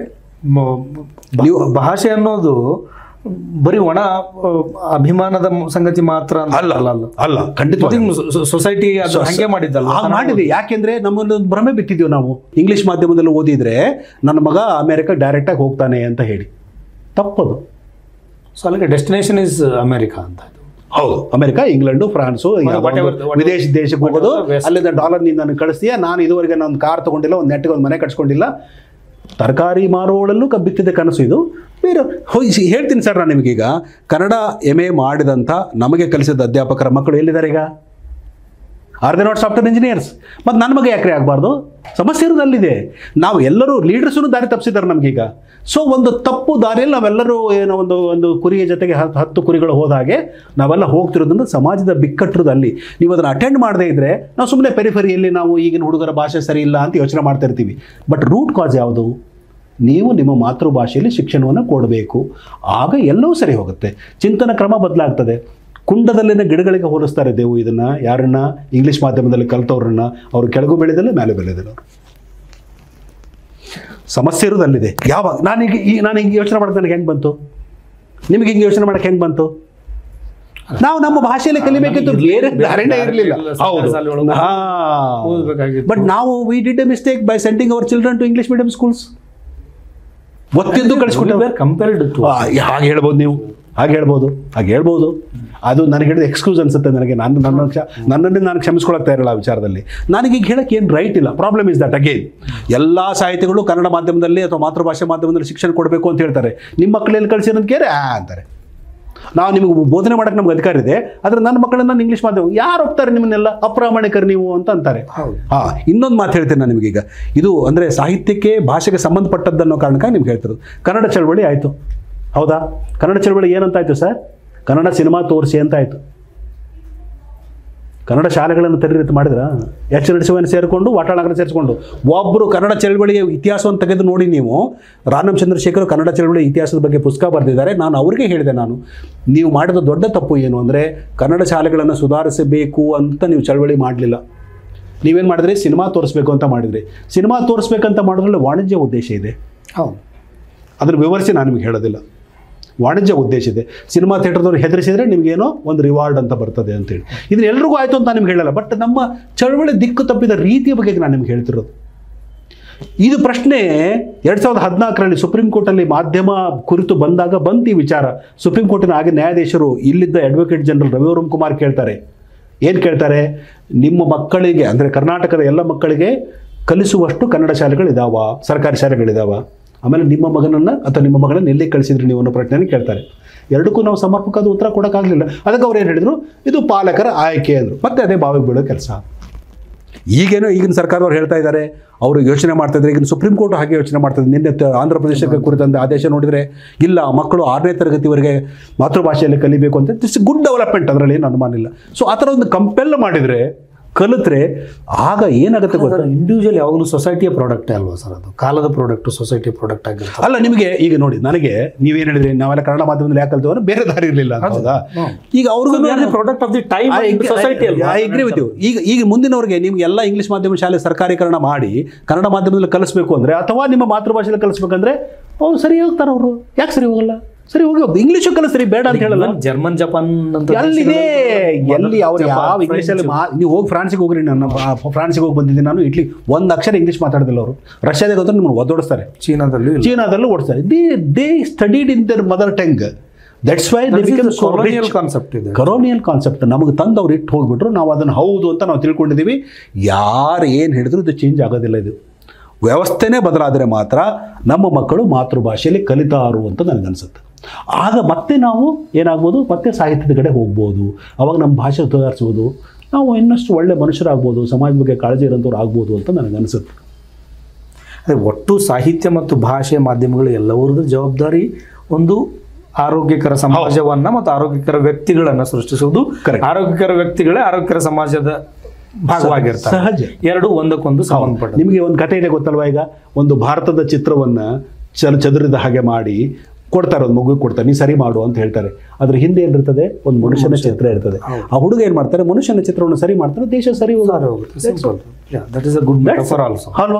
ಮ- ಬ- ನೀವು- ಭಾಷೆ ಅನ್ನೋದು ಬರೀ ಒಣ ಆ, ಅಭಿಮಾನದ ಮ- ಸಂಗತಿ ಮಾತ್ರ ಅಂತ ಅಲ್ಲ ಅಲ್ಲ ಅಲ್ಲ ಖಂಡಿತ ಸೊಸೈಟಿ ಅದು ಹಂಗೆ ಮಾಡಿದ್ದಲ್ಲ ಹಾಗೆ ಮಾಡಿದೆ ಯಾಕೆಂದ್ರೆ ನಮ್ಮಲ್ಲಿ ಒಂದು ಭ್ರಮೆ ಬಿತ್ತಿದ್ದೀವಿ ನಾವು ಇಂಗ್ಲಿಷ್ ಮಾಧ್ಯಮದಲ್ಲಿ ಓದಿದ್ರೆ ನನ್ನ ಮಗ ಅಮೆರಿಕ ಡೈರೆಕ್ಟಾಗಿ ಹೋಗ್ತಾನೆ ಅಂತ ಹೇಳಿ ತಪ್ಪದು ಸೊ ಅಲ್ಲಿಗೆ ಡೆಸ್ಟಿನೇಷನ್ ಇಸ್ ಅಮೆರಿಕಾ ಅಂತ ಇದು. ಹೌದು ಅಮೆರಿಕ ಇಂಗ್ಲೆಂಡು ಫ್ರಾನ್ಸು ಯಾವುದೋ whatever- ಒಂದು whatever- ವಿದೇಶ ದೇಶಕ್ಕೆ ಹೋಗೋದು whatever west. ಅಲ್ಲಿಂದ ಡಾಲರ್ ನೀನು ನನಗೆ ಕಳಿಸ್ತೀಯ ನಾನು ಇದುವರೆಗೆ ನಾನು ಕಾರ್ ತೊಗೊಂಡಿಲ್ಲ ಒಂದು ನೆಟ್ಟಿಗೆ ಒಂದು ಮನೆ ಕಟ್ಸ್ಕೊಂಡಿಲ್ಲ ತರಕಾರಿ ಮಾರುವಳಲ್ಲೂ ಕ- ಬಿತ್ತಿದ ಕನಸು ಇದು ಬೇರೆ ಹೋಯ್ ಸಿ- ಹೇಳ್ತೀನಿ ಸರ್ ನಾನು ನಿಮಗೀಗ ಕನ್ನಡ ಎಮ್ ಎ ಮಾಡಿದಂಥ ನಮಗೆ ಕಲಿಸಿದ ಅಧ್ಯಾಪಕರ ಮಕ್ಕಳು ಎಲ್ಲಿದ್ದಾರೆ ಈಗ are they not software engineers ಮತ್ತು ನನ್ನ ಮಗ ಯಾಕ್ರೆ ಆಗಬಾರ್ದು ಸಮಸ್ಯೆ ಇರೋದು ಅಲ್ಲಿದೆ ನಾವು ಎಲ್ಲರೂ ಲೀಡರ್ಸೂ ದಾರಿ ತಪ್ಪಿಸಿದ್ದಾರೆ ನಮಗೀಗ ಸೊ ಒಂದು ತಪ್ಪು ದಾರಿಯಲ್ಲಿ ನಾವೆಲ್ಲರೂ ಏನೋ ಒಂದು ಒಂದು ಕುರಿಯ ಜೊತೆಗೆ ಹತ್ತು ಹತ್ತು ಕುರಿಗಳು ಹೋದ ಹಾಗೆ ನಾವೆಲ್ಲ ಹೋಗ್ತಿರೋದ್ರಿಂದ ಸಮಾಜದ ಬಿಕ್ಕಟ್ಟಿರೋದು ಅಲ್ಲಿ ನೀವು ಅದನ್ನು ಅಟೆಂಡ್ ಮಾಡದೇ ಇದ್ದರೆ ನಾವು ಸುಮ್ಮನೆ ಪೆರಿಫರಿಯಲ್ಲಿ ನಾವು ಈಗಿನ ಹುಡುಗರ ಭಾಷೆ ಸರಿ ಇಲ್ಲ ಅಂತ ಯೋಚನೆ ಮಾಡ್ತಾ ಇರ್ತೀವಿ ಬಟ್ ರೂಟ್ ಕಾಸ್ ಯಾವುದು ನೀವು ನಿಮ್ಮ ಮಾತೃಭಾಷೆಯಲ್ಲಿ ಶಿಕ್ಷಣವನ್ನು ಕೊಡಬೇಕು ಆಗ ಎಲ್ಲವೂ ಸರಿ ಹೋಗುತ್ತೆ ಚಿಂತನ ಕ್ರಮ ಬದಲಾಗ್ತದೆ ಕುಂಡದಲ್ಲಿನ ಗಿಡಗಳಿಗೆ ಹೋಲಿಸ್ತಾರೆ ದೇವು ಇದನ್ನು ಯಾರನ್ನ ಇಂಗ್ಲೀಷ್ ಮಾಧ್ಯಮದಲ್ಲಿ ಕಲ್ತವ್ರನ್ನ ಅವರು ಕೆಳಗೂ ಬೆಳೆದಿಲ್ಲ ಮೇಲೆ ಬೆಳೆದಿಲ್ಲ ಅವರು ಸಮಸ್ಯೆ ಇರೋದು ಅಲ್ಲಿದೆ ಯಾವಾಗ ನಾನೀಗ ಈ ನಾನು ಹಿಂಗೆ ಯೋಚನೆ ಮಾಡೋದು ನನಗೆ ಹೆಂಗೆ ಬಂತು ನಿಮಗೆ ಹಿಂಗೆ ಯೋಚನೆ ಮಾಡೋಕ್ಕೆ ಹೆಂಗೆ ಬಂತು ನಾವು ನಮ್ಮ ಭಾಷೆಯಲ್ಲಿ ಕಲಿಬೇಕಿತ್ತು ನಮಗೆ ಬೇರೆ ಇರ್ಲಿಲ್ಲ, ದಾರಿನೇ ಇರಲಿಲ್ಲ ಇರ್ಲಿಲ್ಲ, ಸರ್ಕಾರಿ ಶಾಲೆ ಒಳಗೆ ಓದ್ಬೇಕಾಗಿತ್ತು. ಬಟ್ ನಾವು we did a mistake by sending our children to English medium schools ಒತ್ತಿದ್ದು ಕಳಿಸ್ಕೊಟ್ಟು ಕಂಪೇರ್ಡ್ ಟು ಹಾಗೆ ಹೇಳ್ಬೋದು ನೀವು ಹಾಗೆ ಹೇಳ್ಬೋದು ಹಾಗೆ ಹೇಳ್ಬೋದು ಅದು ನನಗೆ ಹೇಳಿದ ಎಕ್ಸ್ಕ್ಯೂಸ್ ಅನ್ಸುತ್ತೆ ನನಗೆ ನಾನು ನನ್ನ ಕ್ಷ- ನನ್ನನ್ನೇ ನಾನು ಕ್ಷಮಿಸ್ಕೊಳಕ್ತಾ ಇರಲ್ಲ ಆ ವಿಚಾರದಲ್ಲಿ ನನಗೆ ಈಗ ಹೇಳಕ್ಕೆ ಏನು ರೈಟ್ ಇಲ್ಲ ಪ್ರಾಬ್ಲಮ್ ಇಸ್ ದಟ್ ಅಗೇನ್ ಎಲ್ಲ ಸಾಹಿತಿಗಳು ಕನ್ನಡ ಮಾಧ್ಯಮದಲ್ಲಿ ಅಥವಾ ಮಾತೃಭಾಷೆ ಮಾಧ್ಯಮದಲ್ಲಿ ಶಿಕ್ಷಣ ಕೊಡಬೇಕು ಅಂತ ಹೇಳ್ತಾರೆ ನಿಮ್ಮ ಮಕ್ಕಳಲ್ಲಿ ಕಳಿಸಿರೋದು ಕೇರೆ ಆ ಅಂತಾರೆ ನಾವು ನಿಮಗೆ ಬೋಧನೆ ಮಾಡೋಕ್ಕೆ ನಮ್ಗೆ ಅಧಿಕಾರ ಇದೆ ಆದರೆ ನನ್ನ ಮಕ್ಕಳನ್ನ ನಾನು ಇಂಗ್ಲೀಷ್ ಮಾಧ್ಯಮ ಯಾರು ಒಪ್ತಾರೆ ನಿಮ್ಮನ್ನೆಲ್ಲ ಅಪ್ರಾಮಾಣಿಕರು ನೀವು ಅಂತ ಅಂತಾರೆ ಹೌದು ಹಾಂ ಇನ್ನೊಂದು ಮಾತು ಹೇಳ್ತೇನೆ ನಾನು ನಿಮಗೀಗ ಇದು ಅಂದರೆ ಸಾಹಿತ್ಯಕ್ಕೆ ಭಾಷೆಗೆ ಸಂಬಂಧಪಟ್ಟದ್ದನ್ನೋ ಕಾರಣಕ್ಕೆ ನಿಮ್ಗೆ ಹೇಳ್ತಿರೋದು ಕನ್ನಡ ಚಳವಳಿ ಆಯಿತು ಹೌದಾ ಕನ್ನಡ ಚಳವಳಿ ಏನಂತಾಯ್ತು ಸರ್ ಕನ್ನಡ ಸಿನಿಮಾ ತೋರಿಸಿ ಅಂತ ಆಯಿತು ಕನ್ನಡ ಶಾಲೆಗಳನ್ನು ತೆರೀತಿ ಮಾಡಿದ್ರ ಎಚ್ ನರಸಿಂಹನ ಸೇರಿಕೊಂಡು ವಾಟಾಳನಗರ ಸೇರಿಸ್ಕೊಂಡು ಒಬ್ಬರು ಕನ್ನಡ ಚಳವಳಿಯ ಇತಿಹಾಸವನ್ನು ತೆಗೆದು ನೋಡಿ ನೀವು ರಾನಂ ಚಂದ್ರಶೇಖರ್ ಕನ್ನಡ ಚಳವಳಿ ಇತಿಹಾಸದ ಬಗ್ಗೆ ಪುಸ್ತಕ ಬರೆದಿದ್ದಾರೆ ನಾನು ಅವರಿಗೆ ಹೇಳಿದೆ ನಾನು ನೀವು ಮಾಡಿದ ದೊಡ್ಡ ತಪ್ಪು ಏನು ಅಂದರೆ ಕನ್ನಡ ಶಾಲೆಗಳನ್ನು ಸುಧಾರಿಸಬೇಕು ಅಂತ ನೀವು ಚಳವಳಿ ಮಾಡಲಿಲ್ಲ ನೀವೇನು ಮಾಡಿದ್ರಿ ಸಿನಿಮಾ ತೋರಿಸ್ಬೇಕು ಅಂತ ಮಾಡಿದ್ರಿ ಸಿನಿಮಾ ತೋರಿಸ್ಬೇಕಂತ ಮಾಡೋದ್ರಲ್ಲಿ ವಾಣಿಜ್ಯ ಉದ್ದೇಶ ಇದೆ ಹೌದು ಅದ್ರ ವಿವರಿಸಿ ನಾನು ನಿಮಗೆ ಹೇಳೋದಿಲ್ಲ ವಾಣಿಜ್ಯ ಉದ್ದೇಶ ಇದೆ ಸಿನಿಮಾ ಥಿಯೇಟರ್ದವ್ರು ಹೆದರಿಸಿದ್ರೆ ನಿಮಗೇನೋ ಒಂದು ರಿವಾರ್ಡ್ ಅಂತ ಬರ್ತದೆ ಅಂತೇಳಿ ಇದನ್ನ ಎಲ್ರಿಗೂ ಆಯಿತು ಅಂತ ನಾನು ನಿಮ್ಗೆ ಹೇಳಲ್ಲ ಬಟ್ ನಮ್ಮ ಚಳವಳಿ ದಿಕ್ಕು ತಪ್ಪಿದ ರೀತಿಯ ಬಗ್ಗೆ ನಾನು ನಿಮ್ಗೆ ಹೇಳ್ತಿರೋದು ಇದು ಪ್ರಶ್ನೆ ಎರಡು ಸಾವಿರದ ಹದಿನಾಲ್ಕರಲ್ಲಿ ಸುಪ್ರೀಂ ಕೋರ್ಟಲ್ಲಿ ಮಾಧ್ಯಮ ಕುರಿತು ಬಂದಾಗ ಬಂತು ಈ ವಿಚಾರ ಸುಪ್ರೀಂ ಕೋರ್ಟಿನ ಆಗ ನ್ಯಾಯಾಧೀಶರು ಇಲ್ಲಿದ್ದ ಅಡ್ವೊಕೇಟ್ ಜನರಲ್ ರವಿವರಂ ಕುಮಾರ್ ಕೇಳ್ತಾರೆ ಏನು ಕೇಳ್ತಾರೆ ನಿಮ್ಮ ಮಕ್ಕಳಿಗೆ ಅಂದರೆ ಕರ್ನಾಟಕದ ಎಲ್ಲ ಮಕ್ಕಳಿಗೆ ಕಲಿಸುವಷ್ಟು ಕನ್ನಡ ಶಾಲೆಗಳಿದಾವ ಸರ್ಕಾರಿ ಶಾಲೆಗಳಿದಾವ ಆಮೇಲೆ ನಿಮ್ಮ ಮಗನನ್ನು ಅಥವಾ ನಿಮ್ಮ ಮಗಳನ್ನ ಎಲ್ಲಿ ಕಳಿಸಿದ್ರಿ ನೀವು ಅನ್ನೋ ಪ್ರಶ್ನೆಯನ್ನು ಕೇಳ್ತಾರೆ ಎರಡಕ್ಕೂ ನಾವು ಸಮರ್ಪಕವಾದ ಉತ್ತರ ಕೊಡೋಕ್ಕಾಗಲಿಲ್ಲ ಅದಕ್ಕೆ ಅವ್ರು ಏನು ಹೇಳಿದರು ಇದು ಪಾಲಕರ ಆಯ್ಕೆ ಅಂದರು ಮತ್ತೆ ಅದೇ ಬಾವಿಗೆ ಬೀಳೋ ಕೆಲಸ ಈಗೇನೋ ಈಗಿನ ಸರ್ಕಾರದವ್ರು ಹೇಳ್ತಾ ಇದ್ದಾರೆ ಅವರು ಯೋಚನೆ ಮಾಡ್ತಾ ಇದ್ದಾರೆ ಈಗಿನ ಸುಪ್ರೀಂ ಕೋರ್ಟ್ ಹಾಗೆ ಯೋಚನೆ ಮಾಡ್ತದೆ ನಿನ್ನೆ ತ- ಆಂಧ್ರ ಪ್ರದೇಶಕ್ಕೆ ಕುರಿತಂತೆ ಆದೇಶ ನೋಡಿದರೆ ಇಲ್ಲ ಮಕ್ಕಳು ಆರನೇ ತರಗತಿವರೆಗೆ ಮಾತೃಭಾಷೆಯಲ್ಲಿ ಕಲಿಬೇಕು ಅಂತ ದಿಸ್ ಗುಡ್ ಡೆವಲಪ್ಮೆಂಟ್ ಅದರಲ್ಲಿ ಏನು ಅನುಮಾನ ಇಲ್ಲ ಸೊ ಆ ಥರ ಒಂದು ಕಂಪೆಲ್ ಮಾಡಿದರೆ ಕಲಿತ್ರೆ ಆಗ ಏನಾಗುತ್ತೆ ಗೊತ್ತಾ ಇಂಡಿವಿಜುವಲ್ ಯಾವಾಗಲೂ ಸೊಸೈಟಿಯ ಪ್ರಾಡಕ್ಟೇ ಅಲ್ವಾ ಸರ್ ಅದು ಕಾಲದ ಪ್ರಾಡಕ್ಟ್ ಸೊಸೈಟಿ ಪ್ರಾಡಕ್ಟ್ ಆಗಿರ್ತದೆ ಅಲ್ಲ ನಿಮಗೆ ಈಗ ನೋಡಿ ನನಗೆ ನೀವೇನು ಹೇಳಿದ್ರಿ ನಾವೆಲ್ಲ ಕನ್ನಡ ಮಾಧ್ಯಮದಲ್ಲಿ ಯಾಕೆ ಕಲ್ತೀವಿ ಅಂದ್ರೆ ಬೇರೆ ದಾರಿ ಇರಲಿಲ್ಲ ಅಂತ ಹೌದಾ ಈಗ ಅವ್ರಿಗೂ product of the time society I agree with you ಈಗ ಈಗ ಮುಂದಿನವ್ರಿಗೆ ನಿಮ್ಗೆ ಎಲ್ಲ ಇಂಗ್ಲಿಷ್ ಮಾಧ್ಯಮ ಶಾಲೆ ಸರ್ಕಾರೀಕರಣ ಮಾಡಿ ಕನ್ನಡ ಮಾಧ್ಯಮದಲ್ಲಿ ಕಲಿಸ್ಬೇಕು ಅಂದ್ರೆ ಅಥವಾ ನಿಮ್ಮ ಮಾತೃಭಾಷೆಯಲ್ಲಿ ಕಲಿಸ್ಬೇಕಂದ್ರೆ ಅವ್ರು ಸರಿ ಹೋಗ್ತಾರೆ ಅವರು ಯಾಕೆ ಸರಿ ಹೋಗಲ್ಲ ಸರಿ ಹೋಗಿ ಹೋಗ್ದು ಇಂಗ್ಲೀಷು ಕಲಿಸ್ರಿ ಬೇಡ ಅಂತ ಹೇಳಲ್ಲ ಜರ್ಮನ್ ಜಪಾನ್ ಅಂತ ಎಲ್ಲಿದೆ ದೇಶಗಳಲ್ಲಿ ಎಲ್ಲಿ ಅವ್ರು ಜಪಾನ್, ಯಾವ ಇಂಗ್ಲೀಷಲ್ಲಿ ಮಾ ನೀವು ಹೋಗಿ ಫ್ರಾನ್ಸಿಗೆ ಹೋಗ್ರಿ ನಾನು ಫ್ರಾನ್ಸಿಗೆ ಹೋಗಿ ಬಂದಿದ್ದೀನಿ ನಾನು ಇಟ್ಲಿ ಒಂದು ಅಕ್ಷರ ಇಂಗ್ಲೀಷ್ ಮಾತಾಡೋದಿಲ್ಲ ಅವರು ರಷ್ಯಾದಾಗ ಹೋದ್ರೆ ನಿಮ್ಮನ್ನು ಒದ್ದೋಡಿಸ್ತಾರೆ ಚೀನಾದಲ್ಲೂ ಇಲ್ಲ ಚೀನಾದಲ್ಲೂ ಓಡಿಸ್ತಾರೆ they they studied in their mother tongue that's why they become colonial concept ಇದೆ ಕರೋನಿಯಲ್ ಕಾನ್ಸೆಪ್ಟ್ ನಮಗೆ ತಂದು ಅವ್ರು ಇಟ್ಟು ಹೋಗ್ಬಿಟ್ರು ನಾವು ಅದನ್ನು ಹೌದು ಅಂತ ನಾವು ತಿಳ್ಕೊಂಡಿದ್ದೀವಿ ಯಾರು ಏನು ಹೇಳಿದ್ರು ಇದು ಚೇಂಜ್ ಆಗೋದಿಲ್ಲ ಇದು ವ್ಯವಸ್ಥೆನೇ ಬದಲಾದರೆ ಮಾತ್ರ ನಮ್ಮ ಮಕ್ಕಳು ಮಾತೃಭಾಷೆಯಲ್ಲಿ ಕಲಿತಾರು ಅಂತ ನನಗನ್ಸುತ್ತೆ ಆಗ ಮತ್ತೆ ನಾವು ಏನಾಗ್ಬೋದು ಮತ್ತೆ ಸಾಹಿತ್ಯದ ಕಡೆ ಹೋಗ್ಬೋದು ಅವಾಗ ನಮ್ಮ ಭಾಷೆ ಸುಧಾರಿಸ್ಬೋದು ನಾವು ಇನ್ನಷ್ಟು ಒಳ್ಳೆ ಮನುಷ್ಯರಾಗ್ಬೋದು ಸಮಾಜ ಬಗ್ಗೆ ಕಾಳಜಿ ಇರೋಂಥವ್ರು ಆಗ್ಬೋದು ಅಂತ ನನಗನ್ಸುತ್ತೆ ಅದೇ ಒಟ್ಟು ಸಾಹಿತ್ಯ ಮತ್ತು ಭಾಷೆ ಮಾಧ್ಯಮಗಳು ಎಲ್ಲವರದ್ದು ಜವಾಬ್ದಾರಿ ಒಂದು ಆರೋಗ್ಯಕರ ಸಮಾಜವನ್ನ ಮತ್ತು ಆರೋಗ್ಯಕರ ವ್ಯಕ್ತಿಗಳನ್ನ ಸೃಷ್ಟಿಸುವುದು Correct. ಆರೋಗ್ಯಕರ ವ್ಯಕ್ತಿಗಳೇ ಆರೋಗ್ಯಕರ ಸಮಾಜದ ಭಾಗವಾಗಿರ್ತಾರೆ ಸಹಜ ಎರಡು ಒಂದಕ್ಕೊಂದು ಸಂಬಂಧಪಟ್ಟ ನಿಮಗೆ ಒಂದು ಕಥೆ ಇದೆ ಗೊತ್ತಲ್ವಾ ಈಗ ಒಂದು ಭಾರತದ ಚಿತ್ರವನ್ನು ಚಲ ಚದುರಿದ ಹಾಗೆ ಮಾಡಿ ಕೊಡ್ತಾರೆ ಒಂದು ಮಗು ಕೊಡ್ತಾರೆ ನೀ ಸರಿ ಮಾಡು ಅಂತ ಹೇಳ್ತಾರೆ ಅದ್ರ ಹಿಂದೆ ಏನಿರ್ತದೆ ಒಂದು ಮನುಷ್ಯನ ಚಿತ್ರ ಇರ್ತದೆ ಆ ಹುಡುಗ ಏನ್ ಮಾಡ್ತಾರೆ ಮನುಷ್ಯನ ಚಿತ್ರವನ್ನು ಸರಿ ಮಾಡ್ತಾರೆ ದೇಶ ಸರಿ ಹೋಗುತ್ತೆ that is a good metaphor also ಅಲ್ವಾ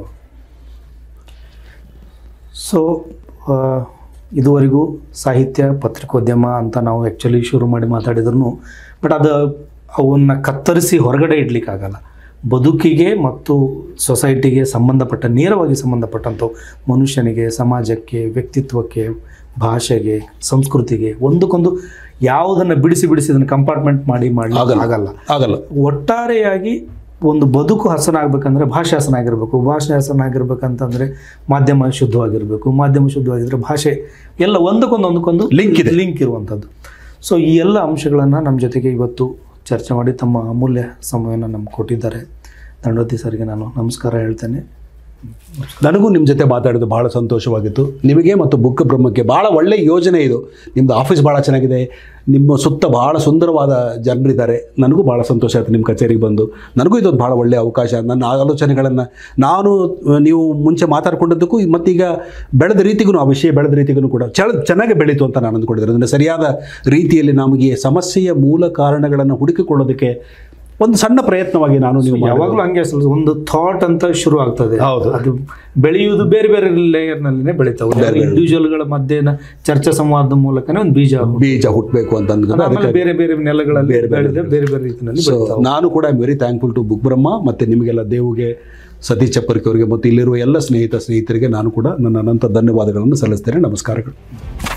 ಸೊ ಇದುವರೆಗೂ ಸಾಹಿತ್ಯ ಪತ್ರಿಕೋದ್ಯಮ ಅಂತ ನಾವು ಆ್ಯಕ್ಚುಲಿ ಶುರು ಮಾಡಿ ಮಾತಾಡಿದ್ರು ಬಟ್ ಅದು ಅವನ್ನ ಕತ್ತರಿಸಿ ಹೊರಗಡೆ ಇಡ್ಲಿಕ್ಕಾಗಲ್ಲ ಬದುಕಿಗೆ ಮತ್ತು ಸೊಸೈಟಿಗೆ ಸಂಬಂಧಪಟ್ಟ ನೇರವಾಗಿ ಸಂಬಂಧಪಟ್ಟಂಥವು ಮನುಷ್ಯನಿಗೆ ಸಮಾಜಕ್ಕೆ ವ್ಯಕ್ತಿತ್ವಕ್ಕೆ ಭಾಷೆಗೆ ಸಂಸ್ಕೃತಿಗೆ ಒಂದಕ್ಕೊಂದು ಯಾವುದನ್ನು ಬಿಡಿಸಿ ಬಿಡಿಸಿ ಅದನ್ನು ಕಂಪಾರ್ಟ್ಮೆಂಟ್ ಮಾಡಿ ಮಾಡಿ ಆಗಲ್ಲ. ಆಗಲ್ಲ ಆಗಲ್ಲ ಒಟ್ಟಾರೆಯಾಗಿ ಒಂದು ಬದುಕು ಹಸನಾಗಬೇಕಂದ್ರೆ ಭಾಷೆ ಹಸನಾಗಿರ್ಬೇಕು ಭಾಷೆ ಹಸನಾಗಿರ್ಬೇಕಂತಂದ್ರೆ ಮಾಧ್ಯಮ ಶುದ್ಧವಾಗಿರಬೇಕು ಮಾಧ್ಯಮ ಶುದ್ಧವಾಗಿದ್ರೆ ಭಾಷೆ ಎಲ್ಲ ಒಂದಕ್ಕೊಂದು ಒಂದಕ್ಕೊಂದು Link ಇದೆ. ಲಿಂಕ್ ಇರುವಂಥದ್ದು ಸೊ ಈ ಎಲ್ಲ ಅಂಶಗಳನ್ನು ನಮ್ಮ ಜೊತೆಗೆ ಇವತ್ತು ಚರ್ಚೆ ಮಾಡಿ ತಮ್ಮ ಅಮೂಲ್ಯ ಸಮಯವನ್ನು ನಮ್ಗೆ ಕೊಟ್ಟಿದ್ದಾರೆ ದಂಡೋತಿ ಸರ್ಗೆ ನಾನು ನಮಸ್ಕಾರ ಹೇಳ್ತೇನೆ ನನಗೂ ನಿಮ್ಮ ಜೊತೆ ಮಾತಾಡೋದು ಭಾಳ ಸಂತೋಷವಾಗಿತ್ತು ನಿಮಗೆ ಮತ್ತು ಬುಕ್ ಬ್ರಹ್ಮಕ್ಕೆ ಭಾಳ ಒಳ್ಳೆಯ ಯೋಜನೆ ಇದು ನಿಮ್ಮದು ಆಫೀಸ್ ಭಾಳ ಚೆನ್ನಾಗಿದೆ ನಿಮ್ಮ ಸುತ್ತ ಭಾಳ ಸುಂದರವಾದ ಜನರಿದ್ದಾರೆ ನನಗೂ ಭಾಳ ಸಂತೋಷ ಆಯಿತು ನಿಮ್ಮ ಕಚೇರಿಗೆ ಬಂದು ನನಗೂ ಇದೊಂದು ಭಾಳ ಒಳ್ಳೆಯ ಅವಕಾಶ ನನ್ನ ಆಲೋಚನೆಗಳನ್ನು ನಾನು ಅಹ್, ನೀವು ಮುಂಚೆ ಮಾತಾಡ್ಕೊಂಡಿದ್ದಕ್ಕೂ ಮತ್ತೀಗ ಬೆಳೆದ ರೀತಿಗೂ ಆ ವಿಷಯ ಬೆಳೆದ ರೀತಿಗೂ ಕೂಡ ಚಳ ಚೆನ್ನಾಗಿ ಬೆಳೀತು ಅಂತ ನಾನು ಅಂದ್ಕೊಂಡಿದ್ದೆ ಅದನ್ನು ಸರಿಯಾದ ರೀತಿಯಲ್ಲಿ ನಮಗೆ ಸಮಸ್ಯೆಯ ಮೂಲ ಕಾರಣಗಳನ್ನು ಹುಡುಕಿಕೊಳ್ಳೋದಕ್ಕೆ ಒಂದು ಸಣ್ಣ ಪ್ರಯತ್ನವಾಗಿ ನಾನು ನೀವು ಮಾಡಿರೋದು. ಯಾವಾಗಲೂ ಹಂಗೆ ಸ್ವಲ್ಪ ಒಂದು ಥಾಟ್ ಅಂತ ಶುರು ಆಗ್ತದೆ ಹೌದು. ಅದು ಬೆಳೆಯುವುದು ಬೇರೆ ಬೇರೆ ಲೇಯರ್ನಲ್ಲಿನೇ ಬೆಳೀತಾವೆ ಇಂಡಿವಿಜುವಲ್ಗಳ ಮಧ್ಯೆನ ಚರ್ಚಾ ಸಂವಾದದ ಮೂಲಕನೇ ಒಂದು ಬೀಜ ಬೀಜ ಹುಟ್ಟಬೇಕು ಅಂತ ಅಂದ್ಕೊಂಡು ಆಮೇಲೆ ಬೇರೆ ಬೇರೆ ನೆಲಗಳಲ್ಲಿ ಬೇರೆ ಬೇರೆ ಬೆಳೆದ ಬೇರೆ ಬೇರೆ ರೀತಿಯಲ್ಲಿ ಸೊ ನಾನು ಕೂಡ I very thankful to book Brahma ಮತ್ತು ನಿಮಗೆಲ್ಲ ದೇವುಗೆ ಸತೀಶ್ ಚಪ್ಪರ್ಕಿ ಅವರಿಗೆ ಮತ್ತು ಇಲ್ಲಿರುವ ಎಲ್ಲ ಸ್ನೇಹಿತ ಸ್ನೇಹಿತರಿಗೆ ನಾನು ಕೂಡ ನನ್ನ ಅನಂತ ಧನ್ಯವಾದಗಳನ್ನು ಸಲ್ಲಿಸ್ತೇನೆ ನಮಸ್ಕಾರಗಳು